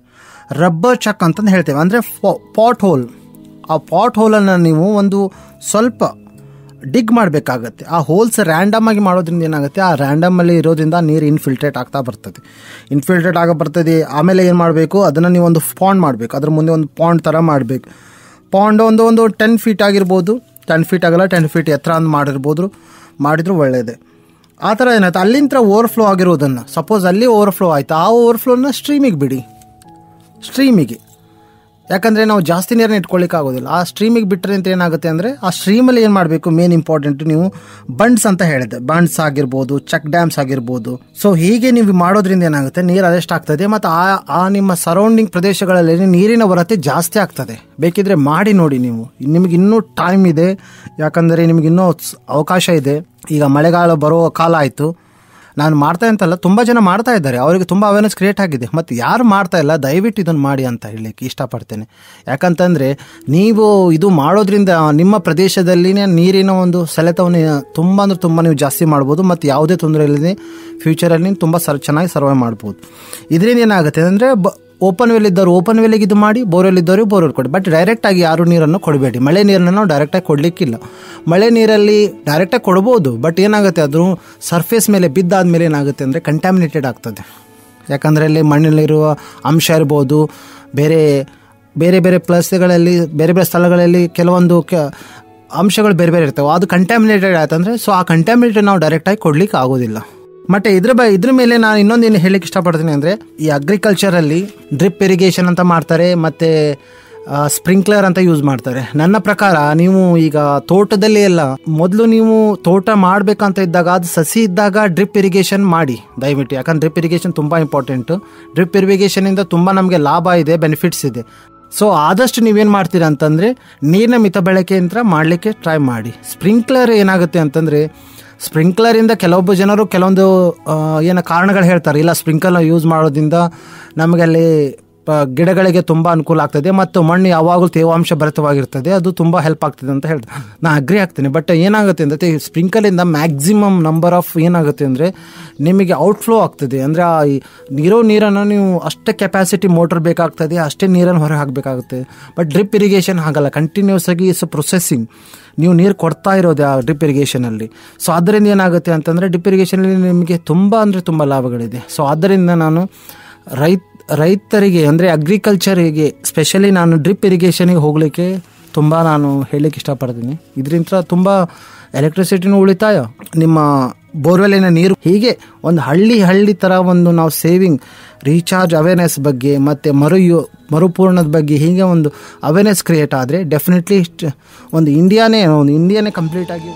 ರಬ್ಬರ್ ಚಕ್ ಅಂತಂದು ಹೇಳ್ತೇವೆ ಅಂದರೆ ಪಾಟ್ ಹೋಲ್ ಆ ಪಾಟ್ ಹೋಲನ್ನು ನೀವು ಒಂದು ಸ್ವಲ್ಪ ಡಿಗ್ ಮಾಡಬೇಕಾಗತ್ತೆ ಆ ಹೋಲ್ಸ್ ರ್ಯಾಂಡಮ್ ಆಗಿ ಮಾಡೋದ್ರಿಂದ ಏನಾಗುತ್ತೆ ಆ ರ್ಯಾಂಡಮಲ್ಲಿ ಇರೋದ್ರಿಂದ ನೀರು ಇನ್ಫಿಲ್ಟ್ರೇಟ್ ಆಗ್ತಾ ಬರ್ತದೆ ಇನ್ಫಿಲ್ಟ್ರೇಟ್ ಆಗ ಬರ್ತದೆ ಆಮೇಲೆ ಏನು ಮಾಡಬೇಕು ಅದನ್ನು ನೀವು ಒಂದು ಪಾಂಡ್ ಮಾಡಬೇಕು ಅದ್ರ ಮುಂದೆ ಒಂದು ಪಾಂಡ್ ಥರ ಮಾಡಬೇಕು ಪಾಂಡ್ ಒಂದು ಒಂದು ಟೆನ್ ಫೀಟ್ ಆಗಿರ್ಬೋದು ಟೆನ್ ಫೀಟ್ ಆಗಲ್ಲ ಟೆನ್ ಫೀಟ್ ಎತ್ತರ ಅಂತ ಮಾಡಿರ್ಬೋದು ಮಾಡಿದ್ರು ಒಳ್ಳೆಯದೇ ಆ ಥರ ಏನಾಯ್ತು ಅಲ್ಲಿಂದ ಓವರ್ಫ್ಲೋ ಆಗಿರೋದನ್ನು ಸಪೋಸ್ ಅಲ್ಲಿ ಓವರ್ಫ್ಲೋ ಆಯಿತು ಆ ಓವರ್ಫ್ಲೋನ ಸ್ಟ್ರೀಮಿಗೆ ಬಿಡಿ ಸ್ಟ್ರೀಮಿಗೆ ಯಾಕಂದರೆ ನಾವು ಜಾಸ್ತಿ ನೀರನ್ನ ಇಟ್ಕೊಳ್ಳಿಕ್ಕೆ ಆಗೋದಿಲ್ಲ ಆ ಸ್ಟ್ರೀಮಿಗೆ ಬಿಟ್ಟರೆ ಅಂತ ಏನಾಗುತ್ತೆ ಅಂದರೆ ಆ ಸ್ಟ್ರೀಮಲ್ಲಿ ಏನು ಮಾಡಬೇಕು ಮೇನ್ ಇಂಪಾರ್ಟೆಂಟ್ ನೀವು ಬಂಡ್ಸ್ ಅಂತ ಹೇಳಿದೆ ಬಂಡ್ಸ್ ಆಗಿರ್ಬೋದು ಚೆಕ್ ಡ್ಯಾಮ್ಸ್ ಆಗಿರ್ಬೋದು ಸೊ ಹೀಗೆ ನೀವು ಮಾಡೋದ್ರಿಂದ ಏನಾಗುತ್ತೆ ನೀರು ಅರೆಸ್ಟ್ ಆಗ್ತದೆ ಮತ್ತು ಆ ಆ ನಿಮ್ಮ ಸರೌಂಡಿಂಗ್ ಪ್ರದೇಶಗಳಲ್ಲಿ ನೀರಿನ ಕೊರತೆ ಜಾಸ್ತಿ ಆಗ್ತದೆ ಬೇಕಿದ್ರೆ ಮಾಡಿ ನೋಡಿ ನೀವು ನಿಮಗೆ ಇನ್ನೂ ಟೈಮ್ ಇದೆ ಯಾಕಂದರೆ ನಿಮಗೆ ಇನ್ನೂ ಸ್- ಅವಕಾಶ ಇದೆ ಈಗ ಮಳೆಗಾಲ ಬರೋ ಕಾಲ ಆಯಿತು ನಾನು ಮಾಡ್ತಾ ಅಂತಲ್ಲ ತುಂಬ ಜನ ಮಾಡ್ತಾ ಇದ್ದಾರೆ ಅವರಿಗೆ ತುಂಬ ಅವೇರ್ನೆಸ್ ಕ್ರಿಯೇಟ್ ಆಗಿದೆ ಮತ್ತು ಯಾರು ಮಾಡ್ತಾ ಇಲ್ಲ ದಯವಿಟ್ಟು ಇದನ್ನು ಮಾಡಿ ಅಂತ ಹೇಳಲಿಕ್ಕೆ ಇಷ್ಟಪಡ್ತೇನೆ ಯಾಕಂತಂದರೆ ನೀವು ಇದು ಮಾಡೋದ್ರಿಂದ ನಿಮ್ಮ ಪ್ರದೇಶದಲ್ಲಿನೇ ನೀರಿನ ಒಂದು ಸೆಳೆತವನ್ನು ತುಂಬ ಅಂದ್ರೆ ತುಂಬ ನೀವು ಜಾಸ್ತಿ ಮಾಡ್ಬೋದು ಮತ್ತು ಯಾವುದೇ ತೊಂದರೆ ಇಲ್ಲದೆ ಫ್ಯೂಚರಲ್ಲಿ ತುಂಬ ಸರ್ ಚೆನ್ನಾಗಿ ಸರ್ವೈವ್ ಮಾಡ್ಬೋದು ಇದರಿಂದ ಏನಾಗುತ್ತೆ ಅಂದರೆ ಬ ಓಪನ್ ವೆಲ್ ಇದ್ದವರು ಓಪನ್ ವೆಲ್ಗೆ ಇದು ಮಾಡಿ ಬೋರ್ವೆಲ್ ಇದ್ದವರು ಬೋರ್ವೆಲ್ ಕೊಡಿ ಬಟ್ ಡೈರೆಕ್ಟಾಗಿ ಯಾರು ನೀರನ್ನು ಕೊಡಬೇಡಿ ಮಳೆ ನೀರನ್ನು ನಾವು ಡೈರೆಕ್ಟಾಗಿ ಕೊಡಲಿಕ್ಕಿಲ್ಲ ಮಳೆ ನೀರಲ್ಲಿ ಡೈರೆಕ್ಟಾಗಿ ಕೊಡ್ಬೋದು ಬಟ್ ಏನಾಗುತ್ತೆ ಅದು ಸರ್ಫೇಸ್ ಮೇಲೆ ಬಿದ್ದಾದ್ಮೇಲೆ ಏನಾಗುತ್ತೆ ಅಂದರೆ ಕಂಟ್ಯಾಮಿನೇಟೆಡ್ ಆಗ್ತದೆ ಯಾಕಂದರೆ ಅಲ್ಲಿ ಮಣ್ಣಿನಲ್ಲಿರುವ ಅಂಶ ಇರ್ಬೋದು ಬೇರೆ ಬೇರೆ ಬೇರೆ ಪ್ಲೇಸ್ಗಳಲ್ಲಿ ಬೇರೆ ಬೇರೆ ಸ್ಥಳಗಳಲ್ಲಿ ಕೆಲವೊಂದು ಕೆ ಅಂಶಗಳು ಬೇರೆ ಬೇರೆ ಇರ್ತವೆ ಅದು ಕಂಟ್ಯಾಮಿನೇಟೆಡ್ ಆಯ್ತಂದರೆ ಸೊ ಆ ಕಂಟ್ಯಾಮಿನೇಟೆಡ್ ನಾವು ಡೈರೆಕ್ಟಾಗಿ ಕೊಡ್ಲಿಕ್ಕೆ ಆಗೋದಿಲ್ಲ ಮತ್ತೆ ಇದ್ರ ಬ ಇದ್ರ ಮೇಲೆ ನಾನು ಇನ್ನೊಂದೇನು ಹೇಳಲಿಕ್ಕೆ ಇಷ್ಟಪಡ್ತೀನಿ ಅಂದರೆ ಈ ಅಗ್ರಿಕಲ್ಚರಲ್ಲಿ ಡ್ರಿಪ್ ಇರಿಗೇಷನ್ ಅಂತ ಮಾಡ್ತಾರೆ ಮತ್ತು ಸ್ಪ್ರಿಂಕ್ಲರ್ ಅಂತ ಯೂಸ್ ಮಾಡ್ತಾರೆ ನನ್ನ ಪ್ರಕಾರ ನೀವು ಈಗ ತೋಟದಲ್ಲಿ ಎಲ್ಲ ಮೊದಲು ನೀವು ತೋಟ ಮಾಡಬೇಕಂತ ಇದ್ದಾಗ ಅದು ಸಸಿ ಇದ್ದಾಗ ಡ್ರಿಪ್ ಇರಿಗೇಷನ್ ಮಾಡಿ ದಯವಿಟ್ಟು ಯಾಕಂದ್ರೆ ಡ್ರಿಪ್ ಇರಿಗೇಷನ್ ತುಂಬ ಇಂಪಾರ್ಟೆಂಟು ಡ್ರಿಪ್ ಇರಿಗೇಷನಿಂದ ತುಂಬ ನಮಗೆ ಲಾಭ ಇದೆ ಬೆನಿಫಿಟ್ಸ್ ಇದೆ ಸೊ ಆದಷ್ಟು ನೀವೇನು ಮಾಡ್ತೀರಾ ಅಂತಂದರೆ ನೀರಿನ ಮಿತ ಬಳಕೆಯಿಂದ ಮಾಡಲಿಕ್ಕೆ ಟ್ರೈ ಮಾಡಿ ಸ್ಪ್ರಿಂಕ್ಲರ್ ಏನಾಗುತ್ತೆ ಅಂತಂದರೆ ಸ್ಪ್ರಿಂಕ್ಲರಿಂದ ಕೆಲವೊಬ್ಬ ಜನರು ಕೆಲವೊಂದು ಆ, ಏನೋ ಕಾರಣಗಳು ಹೇಳ್ತಾರೆ ಇಲ್ಲ ಸ್ಪ್ರಿಂಕ್ಲರ್ ಯೂಸ್ ಮಾಡೋದ್ರಿಂದ ನಮಗೆ ಅಲ್ಲಿ ಪ- ಗಿಡಗಳಿಗೆ ತುಂಬ ಅನುಕೂಲ ಆಗ್ತದೆ ಮತ್ತು ಮಣ್ಣು ಯಾವಾಗಲೂ ತೇವಾಂಶ ಭರಿತವಾಗಿರ್ತದೆ ಅದು ತುಂಬ ಹೆಲ್ಪ್ ಆಗ್ತದೆ ಅಂತ ಹೇಳ್ತಾರೆ ನಾನು ಅಗ್ರಿ ಆಗ್ತೀನಿ ಬಟ್ ಏನಾಗುತ್ತೆ ಅಂದರೆ ಸ್ಪ್ರಿಂಕಲಿಂದ ಮ್ಯಾಕ್ಸಿಮಮ್ ನಂಬರ್ ಆಫ್ ಏನಾಗುತ್ತೆ ಅಂದರೆ ನಿಮಗೆ ಔಟ್ಫ್ಲೋ ಆಗ್ತದೆ ಅಂದರೆ ಆ ಈ ನೀರೋ ನೀರನ್ನು ನೀವು ಅಷ್ಟೇ ಕೆಪಾಸಿಟಿ ಮೋಟರ್ ಬೇಕಾಗ್ತದೆ ಅಷ್ಟೇ ನೀರನ್ನು ಹೊರಗೆ ಹಾಕಬೇಕಾಗುತ್ತೆ ಬಟ್ ಡ್ರಿಪ್ ಇರಿಗೇಷನ್ ಹಾಗಲ್ಲ ಕಂಟಿನ್ಯೂಸ್ ಆಗಿ ಇಟ್ಸ್ ಪ್ರೊಸೆಸಿಂಗ್ ನೀವು ನೀರು ಕೊಡ್ತಾ ಇರೋದು ಆ ಡ್ರಿಪ್ ಇರಿಗೇಷನಲ್ಲಿ ಸೊ ಅದರಿಂದ ಏನಾಗುತ್ತೆ ಅಂತಂದರೆ ಡ್ರಿಪ್ ಇರಿಗೇಷನಲ್ಲಿ ನಿಮಗೆ ತುಂಬ ಅಂದರೆ ತುಂಬ ಲಾಭಗಳಿದೆ ಸೊ ಆದ್ದರಿಂದ ನಾನು ರೈತ ರೈತರಿಗೆ ಅಂದರೆ ಅಗ್ರಿಕಲ್ಚರಿಗೆ ಸ್ಪೆಷಲಿ ನಾನು ಡ್ರಿಪ್ ಇರಿಗೇಷನಿಗೆ ಹೋಗಲಿಕ್ಕೆ ತುಂಬ ನಾನು ಹೇಳಲಿಕ್ಕೆ ಇಷ್ಟಪಡ್ತೀನಿ ಇದರಿಂದ ತುಂಬ ಎಲೆಕ್ಟ್ರಿಸಿಟಿನೂ ಉಳಿತಾಯ ನಿಮ್ಮ ಬೋರ್ವೆಲ್ಲಿನ ನೀರು ಹೀಗೆ ಒಂದು ಹಳ್ಳಿ ಹಳ್ಳಿ ಥರ ಒಂದು ನಾವು ಸೇವಿಂಗ್ ರೀಚಾರ್ಜ್ ಅವೇರ್ನೆಸ್ ಬಗ್ಗೆ ಮತ್ತು ಮರು ಯು ಮರುಪೂರ್ಣದ ಬಗ್ಗೆ ಹೀಗೆ ಒಂದು ಅವೇರ್ನೆಸ್ ಕ್ರಿಯೇಟ್ ಆದರೆ ಡೆಫಿನೆಟ್ಲಿ ಒಂದು ಇಂಡಿಯಾನೇ ಒಂದು ಇಂಡಿಯಾನೇ ಕಂಪ್ಲೀಟ್ ಆಗಿ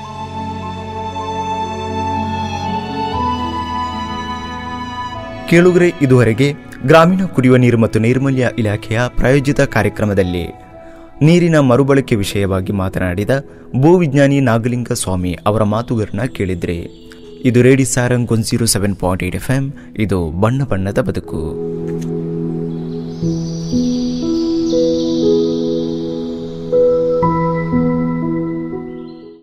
ಕೇಳುಗರೆ ಇದುವರೆಗೆ ಗ್ರಾಮೀಣ ಕುಡಿಯುವ ನೀರು ಮತ್ತು ನೈರ್ಮಲ್ಯ ಇಲಾಖೆಯ ಪ್ರಾಯೋಜಿತ ಕಾರ್ಯಕ್ರಮದಲ್ಲಿ ನೀರಿನ ಮರುಬಳಕೆ ವಿಷಯವಾಗಿ ಮಾತನಾಡಿದ ಭೂವಿಜ್ಞಾನಿ ನಾಗಲಿಂಗ ಸ್ವಾಮಿ ಅವರ ಮಾತುಗಳನ್ನ ಕೇಳಿದ್ರೆ ಇದು radio Sarang one zero seven point eight F M ಇದು ಬಣ್ಣ ಬಣ್ಣದ ಬದುಕು